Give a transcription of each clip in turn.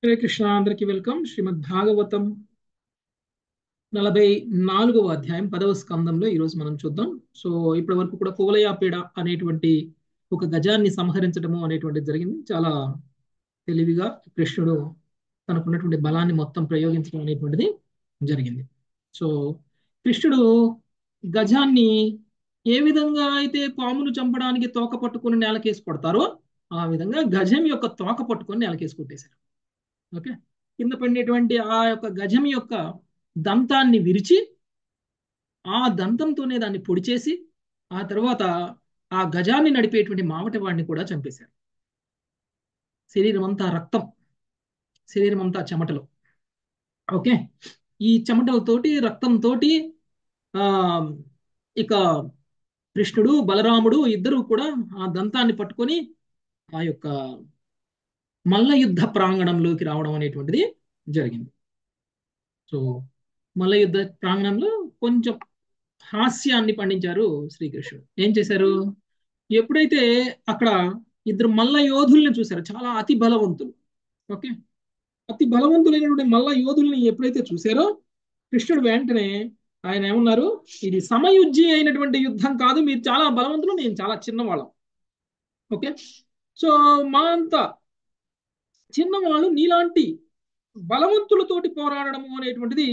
హరే కృష్ణ అందరికి వెల్కమ్ శ్రీమద్ భాగవతం నలభై నాలుగవ అధ్యాయం పదవ స్కందంలో ఈరోజు మనం చూద్దాం సో ఇప్పటి వరకు కూడా కువలయాపీడ అనేటువంటి ఒక గజాన్ని సంహరించడము అనేటువంటిది జరిగింది చాలా తెలివిగా కృష్ణుడు తనకున్నటువంటి బలాన్ని మొత్తం ప్రయోగించడం అనేటువంటిది జరిగింది సో కృష్ణుడు గజాన్ని ఏ విధంగా అయితే పామును చంపడానికి తోక పట్టుకుని నేలకేసి కొడతారో ఆ విధంగా గజం యొక్క తోక పట్టుకొని నేలకేసి కొట్టేశారు ఓకే కింద పడినటువంటి ఆ యొక్క గజం యొక్క దంతాన్ని విరిచి ఆ దంతంతోనే దాన్ని పొడి చేసి ఆ తర్వాత ఆ గజాన్ని నడిపేటువంటి మావటి వాడిని కూడా చంపేశారు శరీరం అంతా రక్తం శరీరం అంతా చెమటలు ఓకే ఈ చెమటలతోటి రక్తంతో ఆ ఇక కృష్ణుడు బలరాముడు ఇద్దరు కూడా ఆ దంతాన్ని పట్టుకొని ఆ యొక్క మల్ల యుద్ధ ప్రాంగణంలోకి రావడం అనేటువంటిది జరిగింది సో మల్ల యుద్ధ ప్రాంగణంలో కొంచెం హాస్యాన్ని పండించారు శ్రీకృష్ణుడు ఏం చేశారు ఎప్పుడైతే అక్కడ ఇద్దరు మల్ల యోధుల్ని చూశారు చాలా అతి బలవంతులు ఓకే అతి బలవంతులైనటువంటి మల్ల యోధుల్ని ఎప్పుడైతే చూశారో కృష్ణుడు వెంటనే ఆయన ఏమన్నారు ఇది సమయుజ్జి అయినటువంటి యుద్ధం కాదు మీరు చాలా బలవంతులు నేను చాలా చిన్నవాళ్ళం ఓకే సో మా అంతా చిన్నవాళ్ళు నీలాంటి బలవంతులతోటి పోరాడడము అనేటువంటిది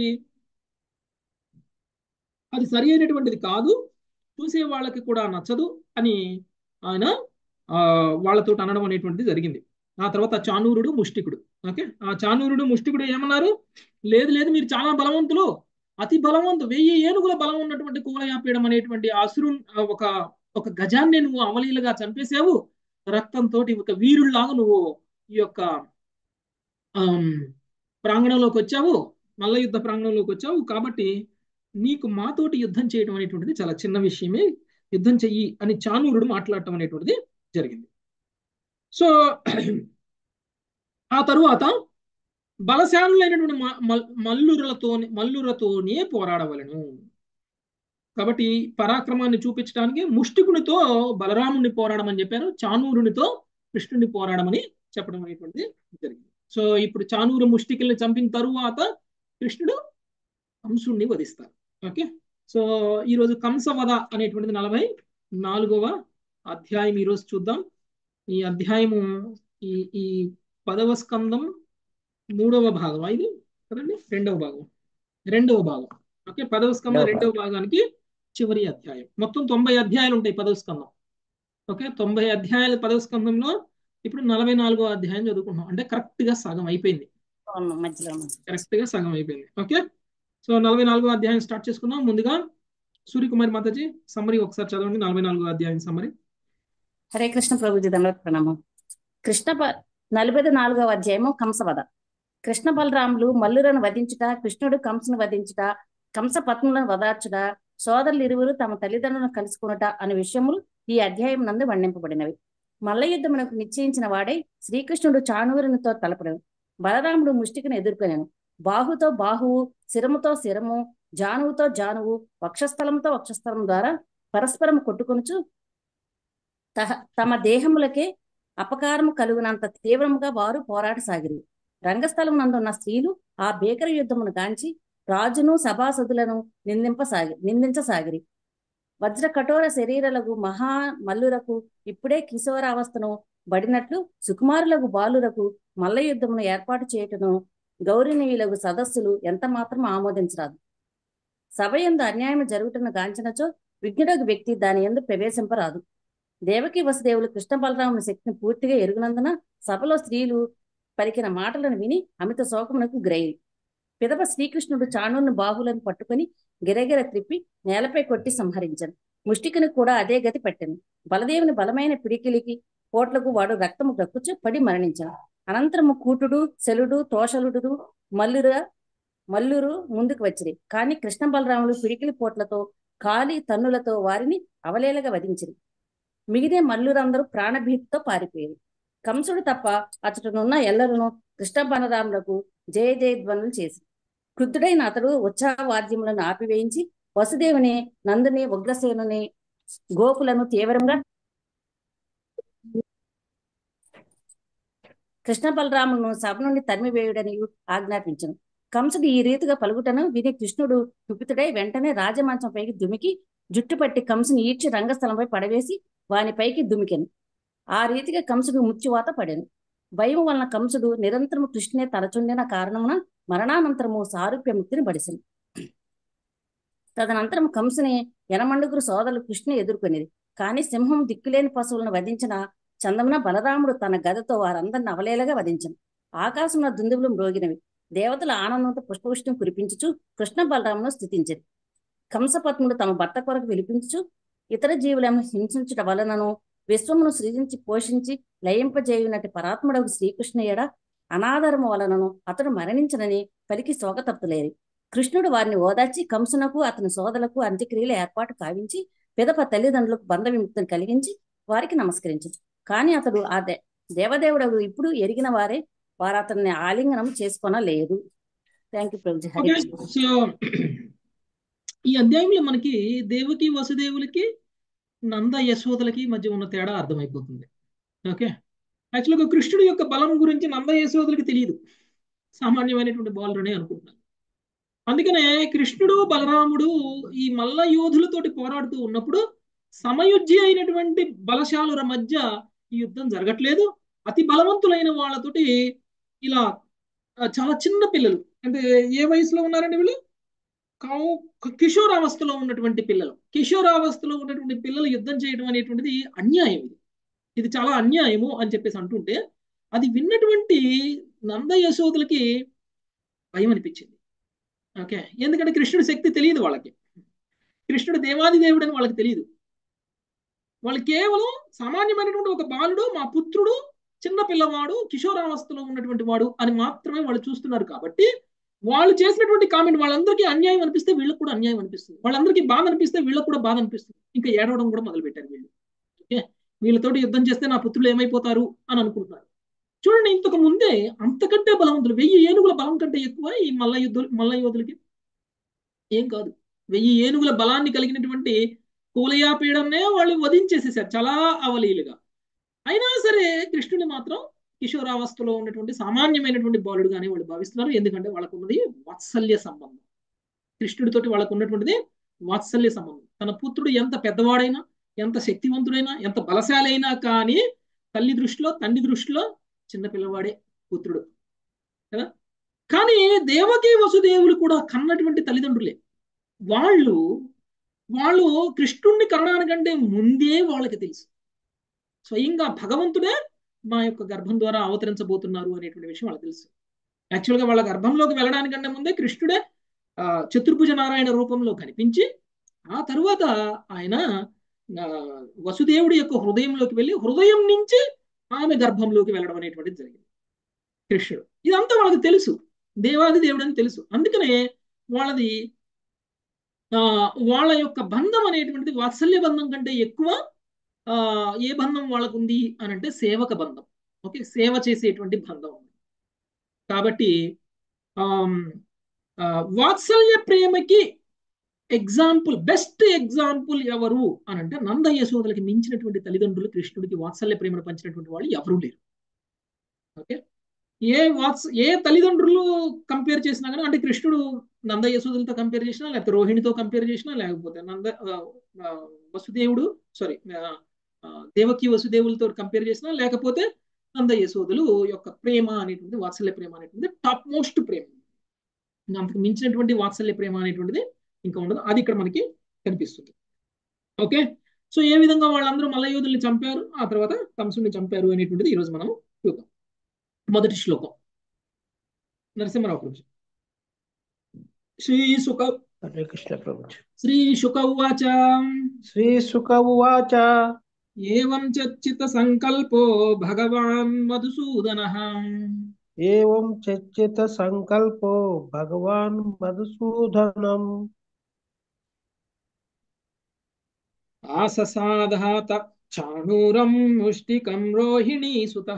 అది సరి అయినటువంటిది కాదు చూసే వాళ్ళకి కూడా నచ్చదు అని ఆయన ఆ వాళ్ళతో అనడం అనేటువంటిది జరిగింది ఆ తర్వాత చానూరుడు ముష్టికుడు ఓకే ఆ చానూరుడు ముష్టికుడు ఏమన్నారు లేదు లేదు మీరు చాలా బలవంతులు అతి బలవంతు వెయ్యి ఏనుగుల బలం ఉన్నటువంటి కూలయాపీయడం అనేటువంటి అసురు ఒక ఒక గజాన్ని నువ్వు అవలీలుగా చంపేశావు రక్తంతో ఒక వీరుల్లాగా నువ్వు ఈ యొక్క ప్రాంగణంలోకి వచ్చావు మల్ల యుద్ధ ప్రాంగణంలోకి వచ్చావు కాబట్టి నీకు మాతోటి యుద్ధం చేయడం అనేటువంటిది చాలా చిన్న విషయమే యుద్ధం చెయ్యి అని చానూరుడు మాట్లాడటం అనేటువంటిది జరిగింది సో ఆ తరువాత బలశాలులైనటువంటి మల్లురలతో మల్లురతోనే పోరాడవలను కాబట్టి పరాక్రమాన్ని చూపించడానికి ముష్టికునితో బలరాముని పోరాడమని చెప్పారు చానూరునితో కృష్ణుని పోరాడమని చెప్పడం అనేటువంటిది జరిగింది సో ఇప్పుడు చానూరు ముష్టికిల్ని చంపిన తరువాత కృష్ణుడు కంసుణ్ణి వధిస్తారు ఓకే సో ఈరోజు కంసవధ అనేటువంటిది నలభై నాలుగవ అధ్యాయం ఈరోజు చూద్దాం ఈ అధ్యాయము ఈ ఈ పదవ స్కందం మూడవ భాగం ఇది కదండి రెండవ భాగం రెండవ భాగం ఓకే పదవ స్కందం రెండవ భాగానికి చివరి అధ్యాయం మొత్తం తొంభై అధ్యాయాలు ఉంటాయి పదవ స్కందం ఓకే తొంభై అధ్యాయాల పదవ స్కందంలో ఇప్పుడు నలభై నాలుగో అధ్యాయం చదువుకుంటున్నాం అంటే కరెక్ట్ గా సగం అయిపోయింది కరెక్ట్ గా సగం అయిపోయింది ఓకే సో నలభై నాలుగో అధ్యాయం స్టార్ట్ చేసుకుందాం ముందుగా సూర్యకుమారి మాతాజీ సమ్మరి ఒకసారి చదవండి నలభై నాలుగో అధ్యాయం సమ్మరి హరే కృష్ణ ప్రభుజీ దండవత్ ప్రణామం కృష్ణ నలభై నాలుగవ అధ్యాయము కంసవధ కృష్ణ బలరాములు మల్లులను వధించుట కృష్ణుడు కంసును వధించుట కంస పత్నులను వదార్చుట సోదరులు ఇరువురు తమ తల్లిదండ్రులను కలుసుకునుట అనే విషయములు ఈ అధ్యాయం నందు వర్ణింపబడినవి మల్ల యుద్ధమునకు నిశ్చయించిన వాడై శ్రీకృష్ణుడు చాణూరునితో తలపడను బలరాముడు ముష్టికను ఎదుర్కొనేను బాహుతో బాహువు శిరముతో శిరము జానువుతో జానువు వక్షస్థలంతో వక్షస్థలం ద్వారా పరస్పరం కొట్టుకొనుచు తమ దేహములకే అపకారము కలుగునంత తీవ్రముగా వారు పోరాటసాగిరి రంగస్థలం నందున్న స్త్రీలు ఆ భీకర యుద్ధమును గాంచి రాజును సభాసదులను నిందింపసాగి నిందించసాగిరి వజ్ర కఠోర శరీరలకు మహా మల్లులకు ఇప్పుడే కిశోరావస్థను బడినట్లు సుకుమారులకు బాలులకు మల్ల యుద్ధమును ఏర్పాటు చేయటను గౌరవనీయులకు సదస్సులు ఎంత మాత్రం ఆమోదించరాదు సభ ఎందు అన్యాయం జరుగుతున్న గాంచనచో విజ్ఞుడకు వ్యక్తి దాని ఎందు ప్రవేశింపరాదు దేవకి వసుదేవులు కృష్ణ బలరాముని శక్తిని పూర్తిగా ఎరుగునందున సభలో స్త్రీలు పలికిన మాటలను విని అమిత శోకమునకు గ్రయి పిదప శ్రీకృష్ణుడు చాణుని బాహులను పట్టుకుని గిరగిర త్రిప్పి నేలపై కొట్టి సంహరించను ముష్టికిని కూడా అదే గతి పట్టాను బలదేవుని బలమైన పిడికిలికి కోట్లకు వాడు రక్తము గక్కుచు పడి మరణించాను అనంతరము కూటుడు శలుడు తోషలుడు మల్లుర మల్లురు ముందుకు వచ్చిరి కాని కృష్ణ బలరాములు పిడికిలి పోట్లతో కాలి తన్నులతో వారిని అవలేలగా వధించిరి మిగితే మల్లురందరూ ప్రాణభీతితో పారిపోయారు కంసుడు తప్ప అతడునున్న ఎల్లరును కృష్ణ బలరాములకు జయ జయధ్వనులు చేసి క్రుద్ధుడైన అతడు ఉత్సాహవాద్యములను ఆపివేయించి వసుదేవుని నందుని ఉగ్రసేనుని గోకులను తీవ్రంగా కృష్ణ బలరాములను సభ నుండి తరిమివేయుడని ఆజ్ఞాపించను కంసుడు ఈ రీతిగా పలుకుటను విని కృష్ణుడు కుపితుడై వెంటనే రాజమంచం పైకి దుమికి జుట్టు పట్టి కంసుని ఈడ్చి రంగస్థలంపై పడవేసి వానిపైకి దుమికెను ఆ రీతిగా కంసుడు ముత్యువాత పడెను భయం వలన కంసుడు నిరంతరము కృష్ణునే తలచుండిన కారణమున మరణానంతరము సారూప్యముక్తిని బడిసెను తదనంతరం కంసుని యనమండుగురు సోదరులు కృష్ణ ఎదుర్కొనేది కానీ సింహం దిక్కులేని పశువులను వధించిన చందమున బలరాముడు తన గదతో వారందరిని అవలేలగా వధించను ఆకాశంలో దుందుబులు మ్రోగినవి దేవతల ఆనందంతో పుష్పవృష్టిని కురిపించుచు కృష్ణ బలరామును స్థుతించరు కంసపత్నుడు తమ భర్త కొరకు విలిపించుచు ఇతర జీవులను హింసించుట వలనను విశ్వమును సృజించి పోషించి లయింపజేయునటి పరాత్ముడకు శ్రీకృష్ణ ఎడ అనాదరము వలనను అతడు మరణించనని పలికి శోకతప్తులేరి కృష్ణుడు వారిని ఓదార్చి కంసునకు అతని సోదరులకు అంత్యక్రియలు ఏర్పాటు కావించి పిదప తల్లిదండ్రులకు బంధ విముక్తిని కలిగించి వారికి నమస్కరించు కానీ అతడు ఆ దే దేవదేవుడు ఇప్పుడు ఎరిగిన వారే వారు అతన్ని ఆలింగనం చేసుకొనలేదు థ్యాంక్ యూ ప్రభుజీ హరి ఓకే సో ఈ అధ్యాయంలో మనకి దేవకి వసుదేవులకి నంద యశోదలకి మధ్య ఉన్న తేడా అర్థమైపోతుంది ఓకే యాక్చువల్గా కృష్ణుడి యొక్క బలం గురించి నంద యశోదలకి తెలియదు సామాన్యమైనటువంటి బాలురనే అనుకుంటున్నాను అందుకనే కృష్ణుడు బలరాముడు ఈ మల్ల యోధులతోటి పోరాడుతూ ఉన్నప్పుడు సమయుజ్జి అయినటువంటి బలశాలుర మధ్య ఈ యుద్ధం జరగట్లేదు అతి బలవంతులైన వాళ్ళతోటి ఇలా ఆ, చాలా చిన్న పిల్లలు అంటే ఏ వయసులో ఉన్నారండి వీళ్ళు కౌ కిషోరావస్థలో ఉన్నటువంటి పిల్లలు కిషోరావస్థలో ఉన్నటువంటి పిల్లలు యుద్ధం చేయడం అనేటువంటిది అన్యాయం ఇది ఇది చాలా అన్యాయము అని చెప్పేసి అంటుంటే అది విన్నటువంటి నంద యశోదులకి భయం అనిపించింది ఓకే ఎందుకంటే కృష్ణుడి శక్తి తెలియదు వాళ్ళకి కృష్ణుడు దేవాది దేవుడు అని వాళ్ళకి తెలియదు వాళ్ళు కేవలం సామాన్యమైనటువంటి ఒక బాలుడు మా పుత్రుడు చిన్న పిల్లవాడు కిషోరావస్థలో ఉన్నటువంటి వాడు అని మాత్రమే వాళ్ళు చూస్తున్నారు కాబట్టి వాళ్ళు చేసినటువంటి కామెంట్ వాళ్ళందరికీ అన్యాయం అనిపిస్తే వీళ్ళకి కూడా అన్యాయం అనిపిస్తుంది వాళ్ళందరికీ బాధ అనిపిస్తే వీళ్ళకి కూడా బాధ అనిపిస్తుంది ఇంకా ఏడవడం కూడా మొదలు పెట్టారు వీళ్ళు ఓకే వీళ్ళతోటి యుద్ధం చేస్తే నా పుత్రులు ఏమైపోతారు అని అనుకుంటున్నారు చూడండి ఇంతకు ముందే అంతకంటే బలవంతులు వెయ్యి ఏనుగుల బలం కంటే ఎక్కువ ఈ మల్ల యుద్ధులు మల్ల యోధులకి ఏం కాదు వెయ్యి ఏనుగుల బలాన్ని కలిగినటువంటి కూలయాపీడంనే వాళ్ళు వధించేసేసారు చాలా అవలీలుగా అయినా సరే కృష్ణుని మాత్రం కిషోరావస్థలో ఉన్నటువంటి సామాన్యమైనటువంటి బాలుడుగానే వాళ్ళు భావిస్తున్నారు ఎందుకంటే వాళ్ళకు ఉన్నది వాత్సల్య సంబంధం కృష్ణుడితోటి వాళ్ళకు ఉన్నటువంటిది వాత్సల్య సంబంధం తన పుత్రుడు ఎంత పెద్దవాడైనా ఎంత శక్తివంతుడైనా ఎంత బలశాలి అయినా కానీ తల్లి దృష్టిలో తండ్రి దృష్టిలో చిన్న పిల్లవాడే పుత్రుడు కదా కానీ దేవకి వసుదేవులు కూడా కన్నటువంటి తల్లిదండ్రులే వాళ్ళు వాళ్ళు కృష్ణుణ్ణి కనడానికంటే ముందే వాళ్ళకి తెలుసు స్వయంగా భగవంతుడే మా యొక్క గర్భం ద్వారా అవతరించబోతున్నారు అనేటువంటి విషయం వాళ్ళకి తెలుసు యాక్చువల్గా వాళ్ళ గర్భంలోకి వెళ్ళడానికంటే ముందే కృష్ణుడే ఆ, చతుర్భుజ నారాయణ రూపంలో కనిపించి ఆ తరువాత ఆయన ఆ, వసుదేవుడి యొక్క హృదయంలోకి వెళ్ళి హృదయం నుంచి ఆమె గర్భంలోకి వెళ్ళడం అనేటువంటిది జరిగింది కృష్ణుడు ఇదంతా వాళ్ళకి తెలుసు దేవాది దేవుడు అని తెలుసు అందుకనే వాళ్ళది ఆ వాళ్ళ యొక్క బంధం అనేటువంటిది వాత్సల్య బంధం కంటే ఎక్కువ ఆ ఏ బంధం వాళ్ళకు ఉంది అని అంటే సేవక బంధం ఓకే సేవ చేసేటువంటి బంధం ఉంది కాబట్టి ఆమ్, ఆ, వాత్సల్య ప్రేమకి ఎగ్జాంపుల్ బెస్ట్ ఎగ్జాంపుల్ ఎవరు అని అంటే నంద యశోదలకి మించినటువంటి తల్లిదండ్రులు కృష్ణుడికి వాత్సల్య ప్రేమను పంచినటువంటి వాళ్ళు ఎవరూ లేరు ఓకే ఏ వాత్స ఏ తల్లిదండ్రులు కంపేర్ చేసినా కానీ అంటే కృష్ణుడు నంద యశోదలతో కంపేర్ చేసినా లేకపోతే రోహిణితో కంపేర్ చేసినా లేకపోతే నంద ఆ, ఆ, వసుదేవుడు సారీ దేవకి వసుదేవులతో కంపేర్ చేసినా లేకపోతే నంద యశోదలు యొక్క ప్రేమ అనేటువంటి వాత్సల్య ప్రేమ అనేటువంటి టాప్ మోస్ట్ ప్రేమ ఇంకా అంతకు మించినటువంటి వాత్సల్య ప్రేమ అనేటువంటిది ఇంకా ఉండదు అది ఇక్కడ మనకి కనిపిస్తుంది ఓకే సో ఏ విధంగా వాళ్ళందరూ మల్లయోధుల్ని చంపారు ఆ తర్వాత కంసుని చంపారు అనేటువంటిది ఈరోజు మనం చూద్దాం మొదటి శ్లోకం నరసింహరావు గురించి శ్రీ సుఖ హరే కృష్ణ ప్రభుజీ శ్రీ శుక ఉవాచ శ్రీ సుఖ ఉవాచ ఏవం చర్చిత సంకల్పో భగవాన్ మధుసూదన ఏవం చర్చిత సంకల్పో భగవాన్ మధుసూదనం ఆససాధాత చాణూరం ముష్టికం రోహిణీ సుత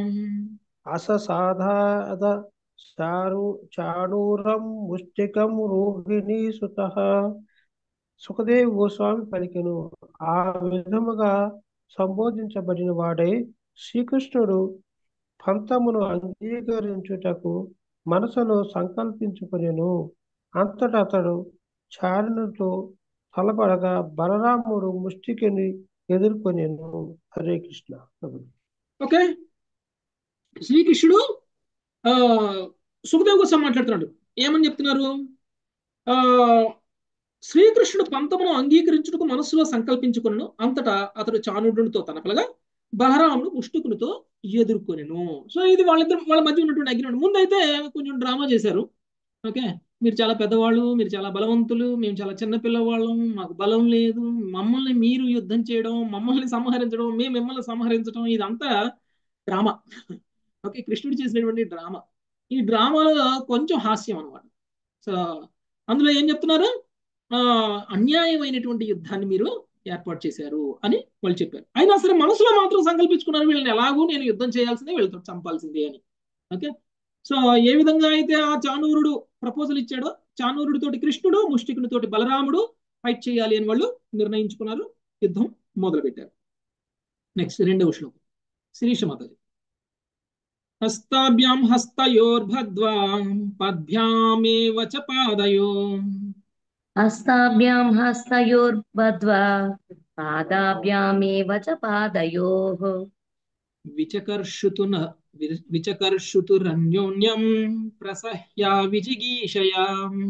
అససాధాద చారు చాణూరం ముష్టికం రోహిణీ సుత సుఖదేవ్ గోస్వామి పలికెను ఆ విధముగా సంబోధించబడిన వాడే శ్రీకృష్ణుడు పంతమును అంగీకరించుటకు మనసులో సంకల్పించుకొనెను అంతటా అతడు చారునితో తలపడగా బలరాముడు ముష్టికిని ఎదుర్కొనేను హరే కృష్ణ ప్రభు ఓకే శ్రీకృష్ణుడు ఆ సుఖదేవ్ కోసం మాట్లాడుతున్నాడు ఏమని చెప్తున్నారు ఆ శ్రీకృష్ణుడు పంతమును అంగీకరించుటకు మనస్సులో సంకల్పించుకును అంతటా అతడు చానుడునితో తనపలగా బలరాముడు ముష్టికునితో ఎదుర్కొనెను సో ఇది వాళ్ళిద్దరు వాళ్ళ మధ్య ఉన్నటువంటి అగ్రిమెంట్ ముందైతే కొంచెం డ్రామా చేశారు ఓకే మీరు చాలా పెద్దవాళ్ళు మీరు చాలా బలవంతులు మేము చాలా చిన్న పిల్లవాళ్ళం మాకు బలం లేదు మమ్మల్ని మీరు యుద్ధం చేయడం మమ్మల్ని సంహరించడం మేము మిమ్మల్ని సంహరించడం ఇదంతా డ్రామా ఓకే కృష్ణుడు చేసినటువంటి డ్రామా ఈ డ్రామాలో కొంచెం హాస్యం అనమాట సో అందులో ఏం చెప్తున్నారు ఆ అన్యాయమైనటువంటి యుద్ధాన్ని మీరు ఏర్పాటు చేశారు అని వాళ్ళు చెప్పారు అయినా సరే మనసులో మాత్రం సంకల్పించుకున్నారు వీళ్ళని ఎలాగూ నేను యుద్ధం చేయాల్సిందే వీళ్ళతో చంపాల్సిందే అని ఓకే సో ఏ విధంగా అయితే ఆ చానూరుడు ప్రపోజల్ ఇచ్చాడో చానూరుడు తోటి కృష్ణుడు ముష్టికుని తోటి బలరాముడు ఫైట్ చేయాలి అని వాళ్ళు నిర్ణయించుకున్నారు యుద్ధం మొదలు పెట్టారు నెక్స్ట్ రెండవ శ్లోకం శిరీష మాతాజీ హస్తాభ్యాం హస్తయోర్భద్వా పద్భ్యామేవ చ పాదయో హస్తాభ్యాం హస్తయోర్బద్ధ్వా పాదాభ్యామేవ చ పాదయోః విచకర్షుతున విచకర్షుతురన్యోన్యం ప్రసహ్యా విజిగీషయా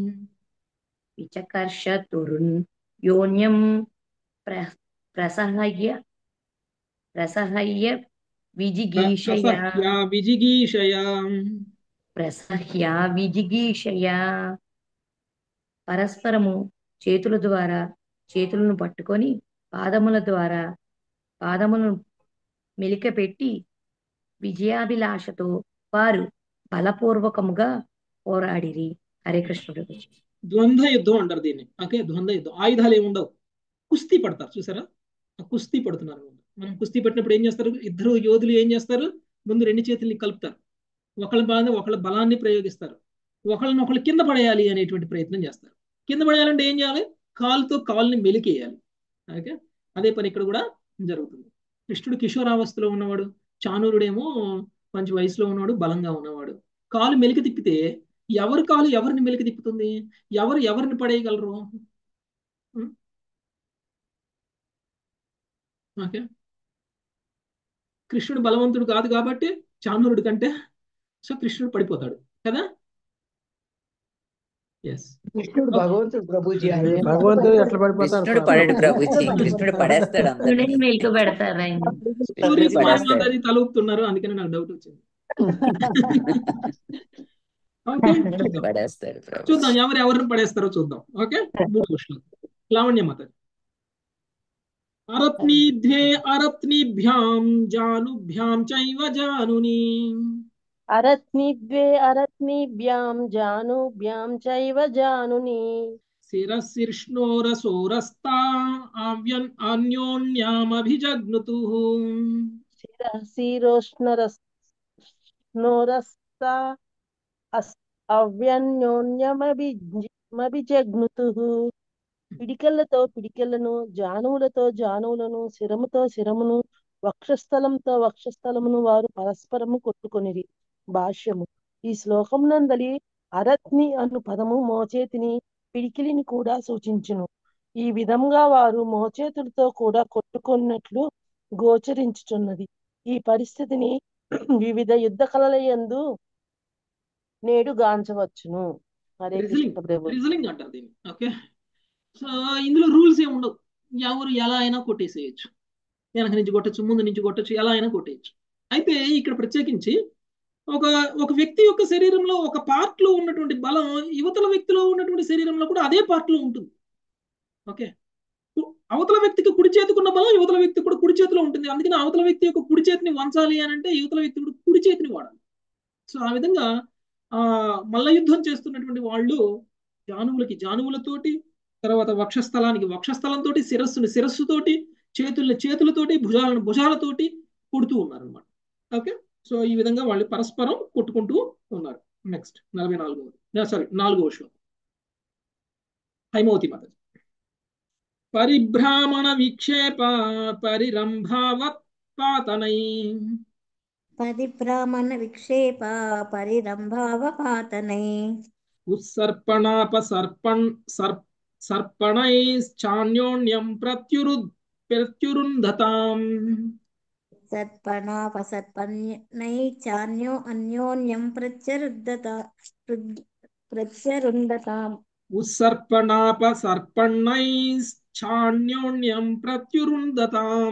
విచకర్షతురున్ యోన్యం ప్ర ప్రసహయ్య ప్రసహయ్య విజిగీషయా ప్రసహ్యా విజిగీషయా ప్రసహ్య విజిగీషయ పరస్పరము చేతుల ద్వారా చేతులను పట్టుకొని పాదముల ద్వారా పాదములను మెలికపెట్టి విజయాభిలాషతో వారు బలపూర్వకముగా పోరాడిరి హరే కృష్ణుడు ద్వంద్వ యుద్ధం అంటారు దీన్ని ఓకే ద్వంద్వ యుద్ధం ఆయుధాలు ఏమి ఉండవు కుస్తీ పడతారు చూసారా ఆ కుస్తీ పడుతున్నారు మనం కుస్తీ పెట్టినప్పుడు ఏం చేస్తారు ఇద్దరు యోధులు ఏం చేస్తారు ముందు రెండు చేతుల్ని కలుపుతారు ఒకళ్ళ బాధ ఒకళ్ళ బలాన్ని ప్రయోగిస్తారు ఒకళ్ళని ఒకళ్ళు కింద పడేయాలి అనేటువంటి ప్రయత్నం చేస్తారు కింద పడేయాలంటే ఏం చేయాలి కాలుతో కాలుని మెలికేయాలి ఓకే అదే పని ఇక్కడ కూడా జరుగుతుంది కృష్ణుడు కిషోరావస్థలో ఉన్నవాడు చానూరుడేమో మంచి వయసులో ఉన్నవాడు బలంగా ఉన్నవాడు కాలు మెలికి తిప్పితే ఎవరి కాలు ఎవరిని మెలికి తిప్పుతుంది ఎవరు ఎవరిని పడేయగలరు ఉం? ఓకే కృష్ణుడు బలవంతుడు కాదు కాబట్టి చానూరుడి కంటే సో కృష్ణుడు పడిపోతాడు కదా ఎస్ కృష్ణుడు భగవంతుడు ప్రభుజీ ఆయన భగవంతుడు ఎట్లా పడిపోతారు కృష్ణుడు పడడు ప్రభుజీ కృష్ణుడు పడేస్తాడు అందరినీ కృష్ణుడిని మెలిక పెడతారు ఆయన స్టోరీ కృష్ణుడు పడేస్తాడు అది తలుపుతున్నారు అందుకని నాకు డౌట్ వచ్చింది ఓకే చూద్దాం పడేస్తాడు ప్రభు చూద్దాం ఎవరు ఎవరిని పడేస్తారో చూద్దాం ఓకే మూడు క్వశ్చన్లు లావణ్య మాత అరత్నీధ్వే అరత్నిభ్యాం జానుభ్యాం చైవ జానుని అరత్నిద్వే అరత్నిభ్యాం జానుభ్యాం చైవ జానుని శిరశీర్ష్ణోరసోరస్తా ఆవ్యన్ అన్యోన్యామభిజగ్నుతు శిరశీరోష్ణరస్తా అవ్యన్యోన్యమభిజగ్నుతు పిడికలతో పిడికెలను జానువులతో జానువులను శిరముతో శిరమును వక్షస్థలంతో వక్షస్థలమును వారు పరస్పరము కొట్టుకొనిరి భాష్యము ఈ శ్లోకం నందలి అరత్ని అను పదము మోచేతిని పిడికిలిని కూడా సూచించును ఈ విధంగా వారు మోచేతులతో కూడా కొట్టుకున్నట్లు గోచరించుచున్నది ఈ పరిస్థితిని వివిధ యుద్ధ కళలయందు నేడు గాంచవచ్చును హరే రిజలింగ్ కృష్ణ ప్రభు రిజలింగ్ అంటారు దీన్ని ఓకే సో ఇందులో రూల్స్ ఏమి ఉండవు ఎవరు ఎలా అయినా కొట్టేసేయచ్చు వెనక నుంచి కొట్టచ్చు ముందు నుంచి కొట్టచ్చు ఎలా అయినా కొట్టేయచ్చు అయితే ఇక్కడ ప్రత్యేకించి ఒక ఒక వ్యక్తి యొక్క శరీరంలో ఒక part లో ఉన్నటువంటి బలం యువతల వ్యక్తిలో ఉన్నటువంటి శరీరంలో కూడా అదే part లో ఉంటుంది ఓకే కు- అవతల వ్యక్తికి కుడి చేతికి ఉన్న బలం యువతల వ్యక్తి కూడా కుడి చేతిలో ఉంటుంది అందుకని అవతల వ్యక్తి యొక్క కుడి చేతిని వంచాలి అని అంటే యువతల వ్యక్తి కూడా కుడి చేతిని వాడాలి సో ఆ విధంగా ఆ మల్ల యుద్ధం చేస్తున్నటువంటి వాళ్ళు జానువులకి జానువులతోటి తర్వాత వక్షస్థలానికి వక్షస్థలంతో శిరస్సుని శిరస్సుతోటి చేతుల్ని చేతులతోటి భుజాలను భుజాలతోటి కొడుతూ ఉన్నారు అనమాట ఓకే సో ఈ విధంగా వాళ్ళు పరస్పరం కొట్టుకుంటూ ఉన్నారు నెక్స్ట్ నలభై నాలుగవ సారీ నాలుగవ శ్లోకం హైమవతి మాత పరిభ్రామణ విక్షేప పరిరంభావత్ పాతనై పరిభ్రామణ విక్షేప పరిరంభావపాతనై ఉత్సర్పణాప సర్పణ్ సర్ సర్పణైశ్చాన్యోన్యం ప్రత్యురు ప్రత్యురుంధతాం సత్పణాపసత్పన్యై చాన్యో అన్యోన్యం ప్రత్యరుద్ధత ప్రత్యరుంధతాం ఉత్సర్పణాప సర్పణైశ్చాన్యోన్యం ప్రత్యురుంధతాం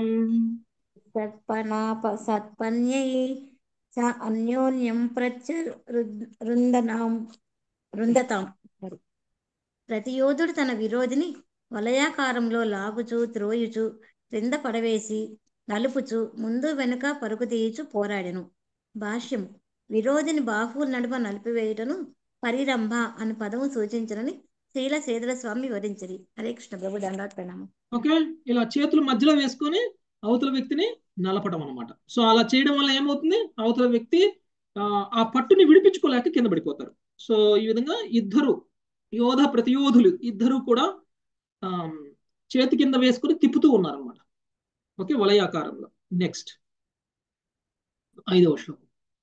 సత్పణాపసత్పన్యై చ అన్యోన్యం ప్రత్యరుంధనాం రుంధతాం ప్రతి యోధుడు తన విరోధిని వలయాకారంలో లాగుచు త్రోయుచు క్రింద పడవేసి నలుపుచు ముందు వెనుక పరుగు తీయుచు పోరాడెను భాష్యం విరోధిని బాహువుల నడుమ నలిపివేయుటను పరిరంభ అని పదము సూచించనని శ్రీల సేదల స్వామి వివరించరి హరే కృష్ణ ప్రభు దండాత్ ప్రణామం ఓకే ఇలా చేతులు మధ్యలో వేసుకొని అవతల వ్యక్తిని నలపడం అనమాట సో అలా చేయడం వల్ల ఏమవుతుంది అవతల వ్యక్తి ఆ, ఆ పట్టుని విడిపించుకోలేక కింద పడిపోతారు సో ఈ విధంగా ఇద్దరు యోధ ప్రతియోధులు ఇద్దరు కూడా ఆ, చేతి కింద వేసుకొని తిప్పుతూ ఉన్నారనమాట ఓకే వలయాకారంలో నెక్స్ట్ ఐదవ శ్లోకం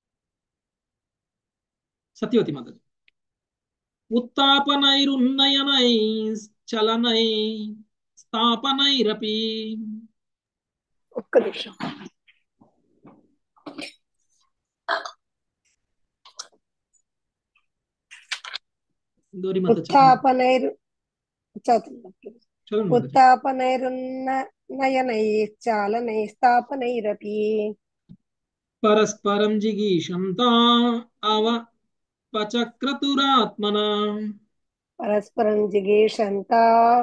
సత్యవతి మాత ఉత్తాపనైరున్నయనై చలనై స్థాపనైరపి ఒక్క నిమిషం గౌరీ మాత చదవండి ఉత్థాపనైర్ చదువు చదవండి మాత ఉత్థాపనైరున్న నయనై చాలనై స్థాపనైరపి పరస్పరం జిగీషంతా అవ పచక్రతురాత్మన పరస్పరం జిగేషంతా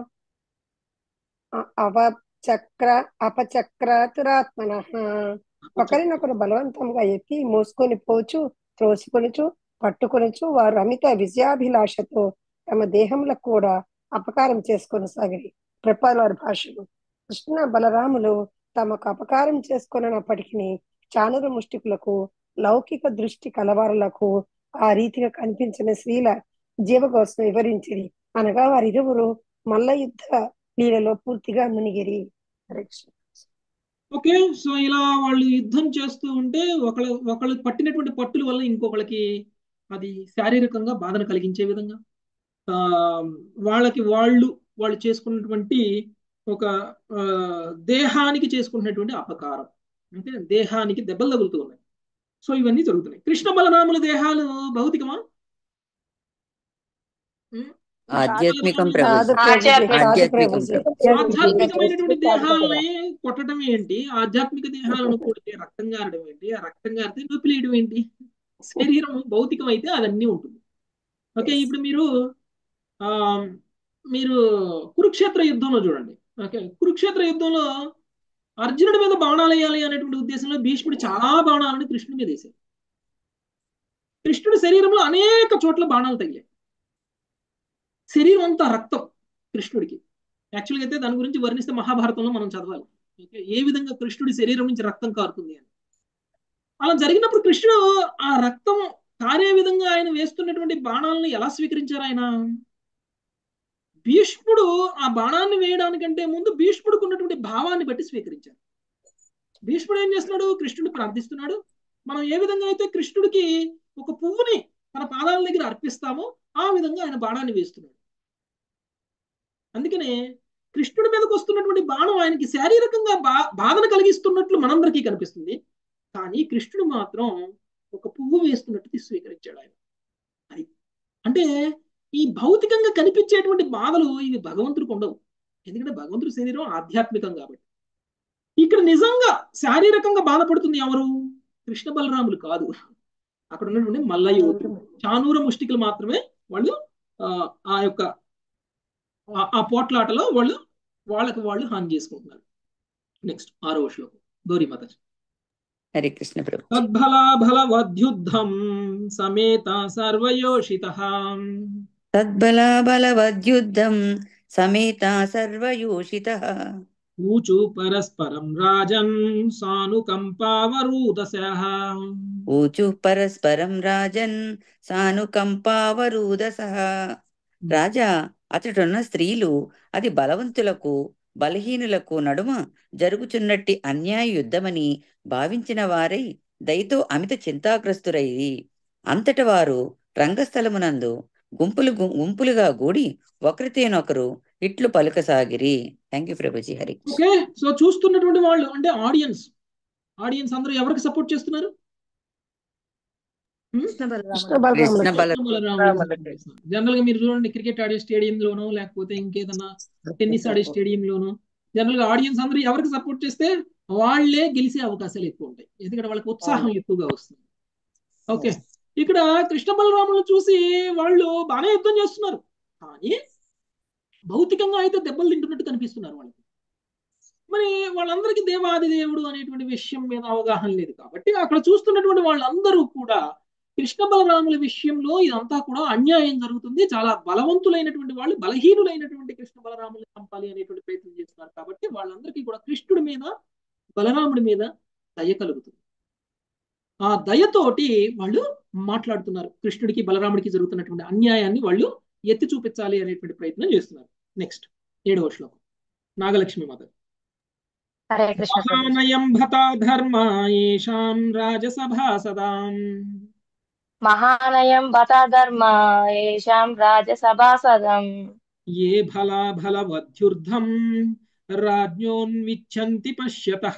అ- అవచక్ర అపచక్రతురాత్మన ఒకరినొకరు బలవంతంగా ఎత్తి మోసుకొని పోచు త్రోసికొనుచు పట్టుకొనుచు వారు అమిత విజయాభిలాషతో తమ దేహంలో కూడా అపకారం చేసుకొని సాగిరి ప్రపాల వారి భాషలు కృష్ణ బలరాములు తమకు అపకారం చేసుకున్నప్పటికీ చానుర ముష్టికులకు లౌకిక దృష్టి కలవారులకు ఆ రీతిగా కనిపించిన స్త్రీల జీవకోసం వివరించిరి అనగా వారిరువురు మల్ల యుద్ధ లీలలో పూర్తిగా మునిగిరి హరే కృష్ణ. ఓకే సో ఇలా వాళ్ళు యుద్ధం చేస్తూ ఉంటే ఒకళ్ళు ఒకళ్ళు పట్టినటువంటి పట్టుల వల్ల ఇంకొకళ్ళకి అది శారీరకంగా బాధను కలిగించే విధంగా ఆ వాళ్ళకి వాళ్ళు వాళ్ళు చేసుకున్నటువంటి ఒక ఆ, దేహానికి చేసుకున్నటువంటి అపకారం అంటే దేహానికి దెబ్బలు తగులుతూ ఉన్నాయి సో ఇవన్నీ జరుగుతున్నాయి కృష్ణ బలరాముల దేహాలు భౌతికమా ఉం? ఆధ్యాత్మికం కాదు ప్రభుజీ ప్రభుజీ కాదు ఆధ్యాత్మికం ప్రభుజీ ప్రభు ఆధ్యాత్మికమైనటువంటి దేహాలని కొట్టడం ఏంటి ఆధ్యాత్మిక దేహాలను కొడితే రక్తం గారడం ఏంటి ఆ రక్తం గారితే నొప్పి లేయడం ఏంటి శరీరం భౌతికం అయితే అదన్నీ ఉంటుంది ఓకే ఇప్పుడు మీరు ఆ మీరు కురుక్షేత్ర యుద్ధంలో చూడండి ఓకే కురుక్షేత్ర యుద్ధంలో అర్జునుడి మీద బాణాలు వేయాలి అనేటువంటి ఉద్దేశంలో భీష్ముడు చాలా బాణాలను కృష్ణుడి మీద వేశారు కృష్ణుడి శరీరంలో అనేక చోట్ల బాణాలు తగిలాయి శరీరం అంతా రక్తం కృష్ణుడికి యాక్చువల్గా అయితే దాని గురించి వర్ణిస్తే మహాభారతంలో మనం చదవాలి ఓకే ఏ విధంగా కృష్ణుడి శరీరం నుంచి రక్తం కారుతుంది అని అలా జరిగినప్పుడు కృష్ణుడు ఆ రక్తం కారే విధంగా ఆయన వేస్తున్నటువంటి బాణాలను ఎలా స్వీకరించారు ఆయన భీష్ముడు ఆ బాణాన్ని వేయడానికంటే ముందు భీష్ముడికి ఉన్నటువంటి భావాన్ని బట్టి స్వీకరించారు భీష్ముడు ఏం చేస్తున్నాడు కృష్ణుడు ప్రార్థిస్తున్నాడు మనం ఏ విధంగా అయితే కృష్ణుడికి ఒక పువ్వుని తన పాదాల దగ్గర అర్పిస్తామో ఆ విధంగా ఆయన బాణాన్ని వేస్తున్నాడు అందుకనే కృష్ణుడి మీదకి వస్తున్నటువంటి బాణం ఆయనకి శారీరకంగా బా బాధను కలిగిస్తున్నట్లు మనందరికీ కనిపిస్తుంది కానీ కృష్ణుడు మాత్రం ఒక పువ్వు వేస్తున్నట్టు స్వీకరించాడు ఆయన అది అంటే ఈ భౌతికంగా కనిపించేటువంటి బాధలు ఇవి భగవంతుడికి ఉండవు ఎందుకంటే భగవంతుడి శరీరం ఆధ్యాత్మికం కాబట్టి ఇక్కడ నిజంగా శారీరకంగా బాధపడుతుంది ఎవరు కృష్ణ బలరాములు కాదు అక్కడ ఉన్నటువంటి మల్ల యువకులు చానూర ముష్టికులు మాత్రమే వాళ్ళు ఆ, ఆ యొక్క ఆ- ఆ పోట్లాటలో వాళ్ళు వాళ్ళకి వాళ్ళు హాని చేసుకుంటున్నారు నెక్స్ట్ ఆరో శ్లోకం గౌరీ మాత హరే కృష్ణ ప్రభు తద్బలాబలవద్యుద్ధం సమేత సర్వయోషిత తద్బలాబలవద్యుద్ధం సమేత సర్వయోషిత ఊచు పరస్పరం రాజన్ సానుకంపావరూదశ ఊచు పరస్పరం రాజన్ సానుకంపావరూదస రాజా అతడున్న స్త్రీలు అది బలవంతులకు బలహీనులకు నడుమ జరుగుచున్నట్టి అన్యాయ యుద్ధమని భావించిన వారై దయతో అమిత చింతాగ్రస్తురయ్యి అంతట వారు రంగస్థలమునందు గుంపులు గు- గుంపులుగా గూడి ఒకరితేనొకరు ఇట్లు పలుకసాగిరి థ్యాంక్ యూ ప్రభుజీ హరి ఓకే సో చూస్తున్నటువంటి వాళ్ళు అంటే ఆడియన్స్ ఆడియన్స్ అందరూ ఎవరికి సపోర్ట్ చేస్తున్నారు కృష్ణ కృష్ణ బలరాములు కృష్ణ బలరాములకి బల జనరల్ గా మీరు చూడండి క్రికెట్ ఆడే స్టేడియం లోనో లేకపోతే ఇంకేదన్నా టెన్నిస్ ఆడే స్టేడియం లోనో జనరల్ గా ఆడియన్స్ అందరూ ఎవరికి సపోర్ట్ చేస్తే వాళ్ళే గెలిచే అవకాశాలు ఎక్కువ ఉంటాయి ఎందుకంటే వాళ్ళకి ఉత్సాహం ఎక్కువగా వస్తుంది ఓకే ఇక్కడ కృష్ణ బలరాములను చూసి వాళ్ళు బాగానే యుద్ధం చేస్తున్నారు కానీ భౌతికంగా అయితే దెబ్బలు తింటున్నట్టు కనిపిస్తున్నారు వాళ్ళకి మరి వాళ్ళందరికీ దేవాది దేవుడు అనేటువంటి విషయం మీద అవగాహన లేదు కాబట్టి అక్కడ చూస్తున్నటువంటి వాళ్ళందరూ కూడా కృష్ణ బలరాముల విషయంలో ఇదంతా కూడా అన్యాయం జరుగుతుంది చాలా బలవంతులైనటువంటి వాళ్ళు బలహీనులైనటువంటి కృష్ణ బలరాములు చంపాలి అనేటువంటి ప్రయత్నం చేస్తున్నారు కాబట్టి వాళ్ళందరికీ కూడా కృష్ణుడి మీద బలరాముడి మీద దయ కలుగుతుంది ఆ దయతోటి వాళ్ళు మాట్లాడుతున్నారు కృష్ణుడికి బలరాముడికి జరుగుతున్నటువంటి అన్యాయాన్ని వాళ్ళు ఎత్తి చూపించాలి అనేటువంటి ప్రయత్నం చేస్తున్నారు నెక్స్ట్ ఏడవ శ్లోకం నాగలక్ష్మి మాత హరే కృష్ణ ప్రభుజీ మహానయం భతా ధర్మ ఏషాం రాజసభాసదాం మహానయం బత ధర్మ ఏషాం రాజసభాసదం ఏ ఫలా ఫలవద్యుర్ధం రాజ్ఞోన్విచ్చంతి పశ్యతః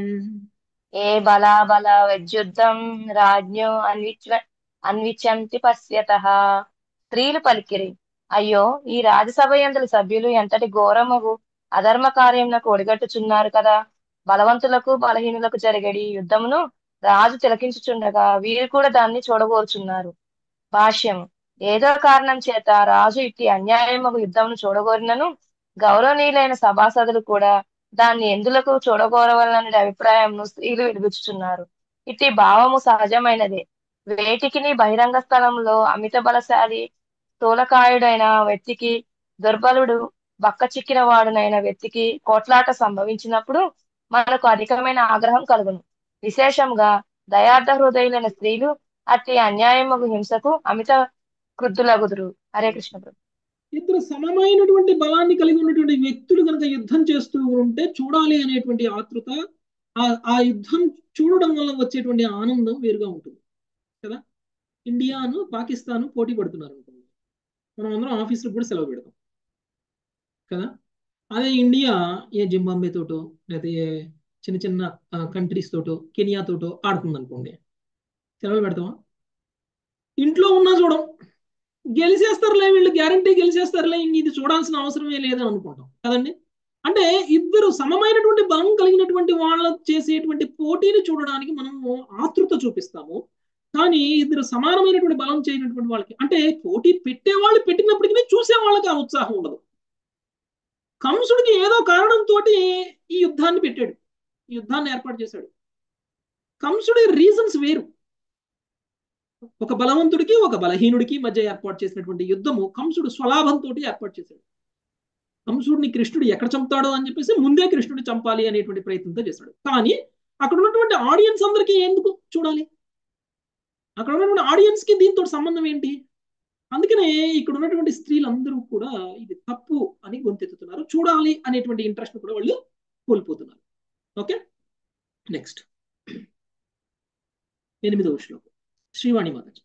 ఏ బలా బల వజ్యుద్ధం రాజ్ఞో అన్విచ అన్విచంతి పశ్యత స్త్రీలు పలికిరి అయ్యో ఈ రాజసభ యందుల సభ్యులు ఎంతటి ఘోరముగు అధర్మ కార్యమునకు ఒడిగట్టుచున్నారు కదా బలవంతులకు బలహీనులకు జరిగడి యుద్ధమును రాజు తిలకించుచుండగా వీరు కూడా దాన్ని చూడగోరుచున్నారు భాష్యం ఏదో కారణం చేత రాజు ఇట్టి అన్యాయమగు యుద్ధమును చూడగోరినను గౌరవనీయులైన సభాసదులు కూడా దాన్ని ఎందులకు చూడగోరవలననే అభిప్రాయంను స్త్రీలు విడిపించుచున్నారు ఇట్టి భావము సహజమైనదే వేటికిని బహిరంగ స్థలంలో అమిత బలశాలి స్థూలకాయుడైన వ్యక్తికి దుర్బలుడు బక్క చిక్కిన వాడునైన వ్యక్తికి కోట్లాట సంభవించినప్పుడు మనకు అధికమైన ఆగ్రహం కలుగును విశేషంగా దయార్థ హృదయులైన స్త్రీలు అట్టి అన్యాయమగు హింసకు అమిత క్రుద్ధులగుదురు హరే కృష్ణ ప్రభు ఇద్దరు సమమైనటువంటి బలాన్ని కలిగి ఉన్నటువంటి వ్యక్తులు కనుక యుద్ధం చేస్తూ ఉంటే చూడాలి అనేటువంటి ఆతృత ఆ ఆ యుద్ధం చూడడం వల్ల వచ్చేటువంటి ఆనందం వేరుగా ఉంటుంది కదా ఇండియాను పాకిస్తాన్ పోటీ పడుతున్నారు అనుకోండి మనం అందరం ఆఫీసులకు కూడా సెలవు పెడతాం కదా అదే ఇండియా ఏ జింబాంబే తోటో లేదా ఏ చిన్న చిన్న కంట్రీస్ తోటో కెనియా తోటో ఆడుతుంది అనుకోండి సెలవులు పెడతామా ఇంట్లో ఉన్నా చూడం గెలిచేస్తారులే వీళ్ళు గ్యారంటీ గెలిచేస్తారులే ఇంక ఇది చూడాల్సిన అవసరమే లేదని అనుకుంటాం కదండి అంటే ఇద్దరు సమమైనటువంటి బలం కలిగినటువంటి వాళ్ళ చేసేటువంటి పోటీని చూడడానికి మనము ఆతృత చూపిస్తాము కానీ ఇద్దరు సమానమైనటువంటి బలం చేయనటువంటి వాళ్ళకి అంటే పోటీ పెట్టే వాళ్ళు పెట్టినప్పటికీ చూసే వాళ్ళకి ఆ ఉత్సాహం ఉండదు కంసుడికి ఏదో కారణంతో ఈ యుద్ధాన్ని పెట్టాడు ఈ యుద్ధాన్ని ఏర్పాటు చేశాడు కంసుడి రీజన్స్ వేరు ఒక బలవంతుడికి ఒక బలహీనుడికి మధ్య ఏర్పాటు చేసినటువంటి యుద్ధము కంసుడు స్వలాభంతో ఏర్పాటు చేశాడు కంసుడిని కృష్ణుడు ఎక్కడ చంపుతాడో అని చెప్పేసి ముందే కృష్ణుడు చంపాలి అనేటువంటి ప్రయత్నంతో చేశాడు కానీ అక్కడ ఉన్నటువంటి ఆడియన్స్ అందరికీ ఎందుకు చూడాలి అక్కడ ఉన్నటువంటి ఆడియన్స్ కి దీంతో సంబంధం ఏంటి అందుకనే ఇక్కడ ఉన్నటువంటి స్త్రీలందరూ కూడా ఇది తప్పు అని గొంతెత్తుతున్నారు చూడాలి అనేటువంటి ఇంట్రెస్ట్ కూడా వాళ్ళు కోల్పోతున్నారు ఓకే నెక్స్ట్ ఎనిమిదవ శ్లోకం శ్రీవాణి మాతాజీ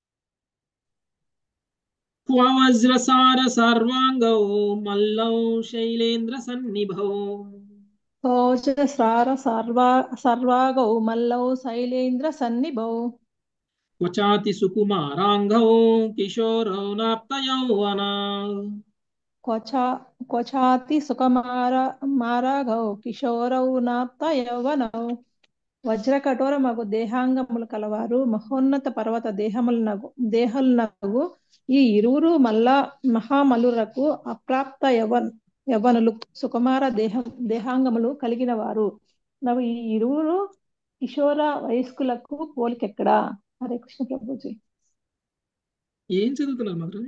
క్వవజ్రసార సర్వాంగౌ మల్లౌ శైలేంద్ర సన్నిభౌ కౌచస్రార సర్వా సర్వాగౌ మల్లౌ శైలేంద్ర సన్నిభౌ క్వచాతి సుకుమారాంగౌ కిశోరౌ నాప్త యౌవనా క్వచా క్వచాతి సుకుమార మారాగౌ కిశోరౌ నాప్త యౌవనౌ వజ్రకఠోర మగు దేహాంగములు కలవారు మహోన్నత పర్వత దేహములనగు దేహములనగు ఈ ఇరువురు మల్ల మహామలురకు అప్రాప్త యవన్ యవనులు సుకుమార దేహ దేహాంగములు కలిగిన వారు నవ్వు ఈ ఇరువురు కిషోర వయస్కులకు పోలికెక్కడా హరే కృష్ణ ప్రభుజీ ఏం చదువుతున్నారు మాత్రం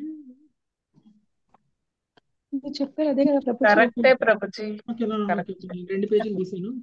మీరు చెప్పారు అదే కదా ప్రభుజీ కరెక్టే ప్రభుజీ ఓకేనా ఓకే ఓకే. నేను రెండు పేజీలు తీసాను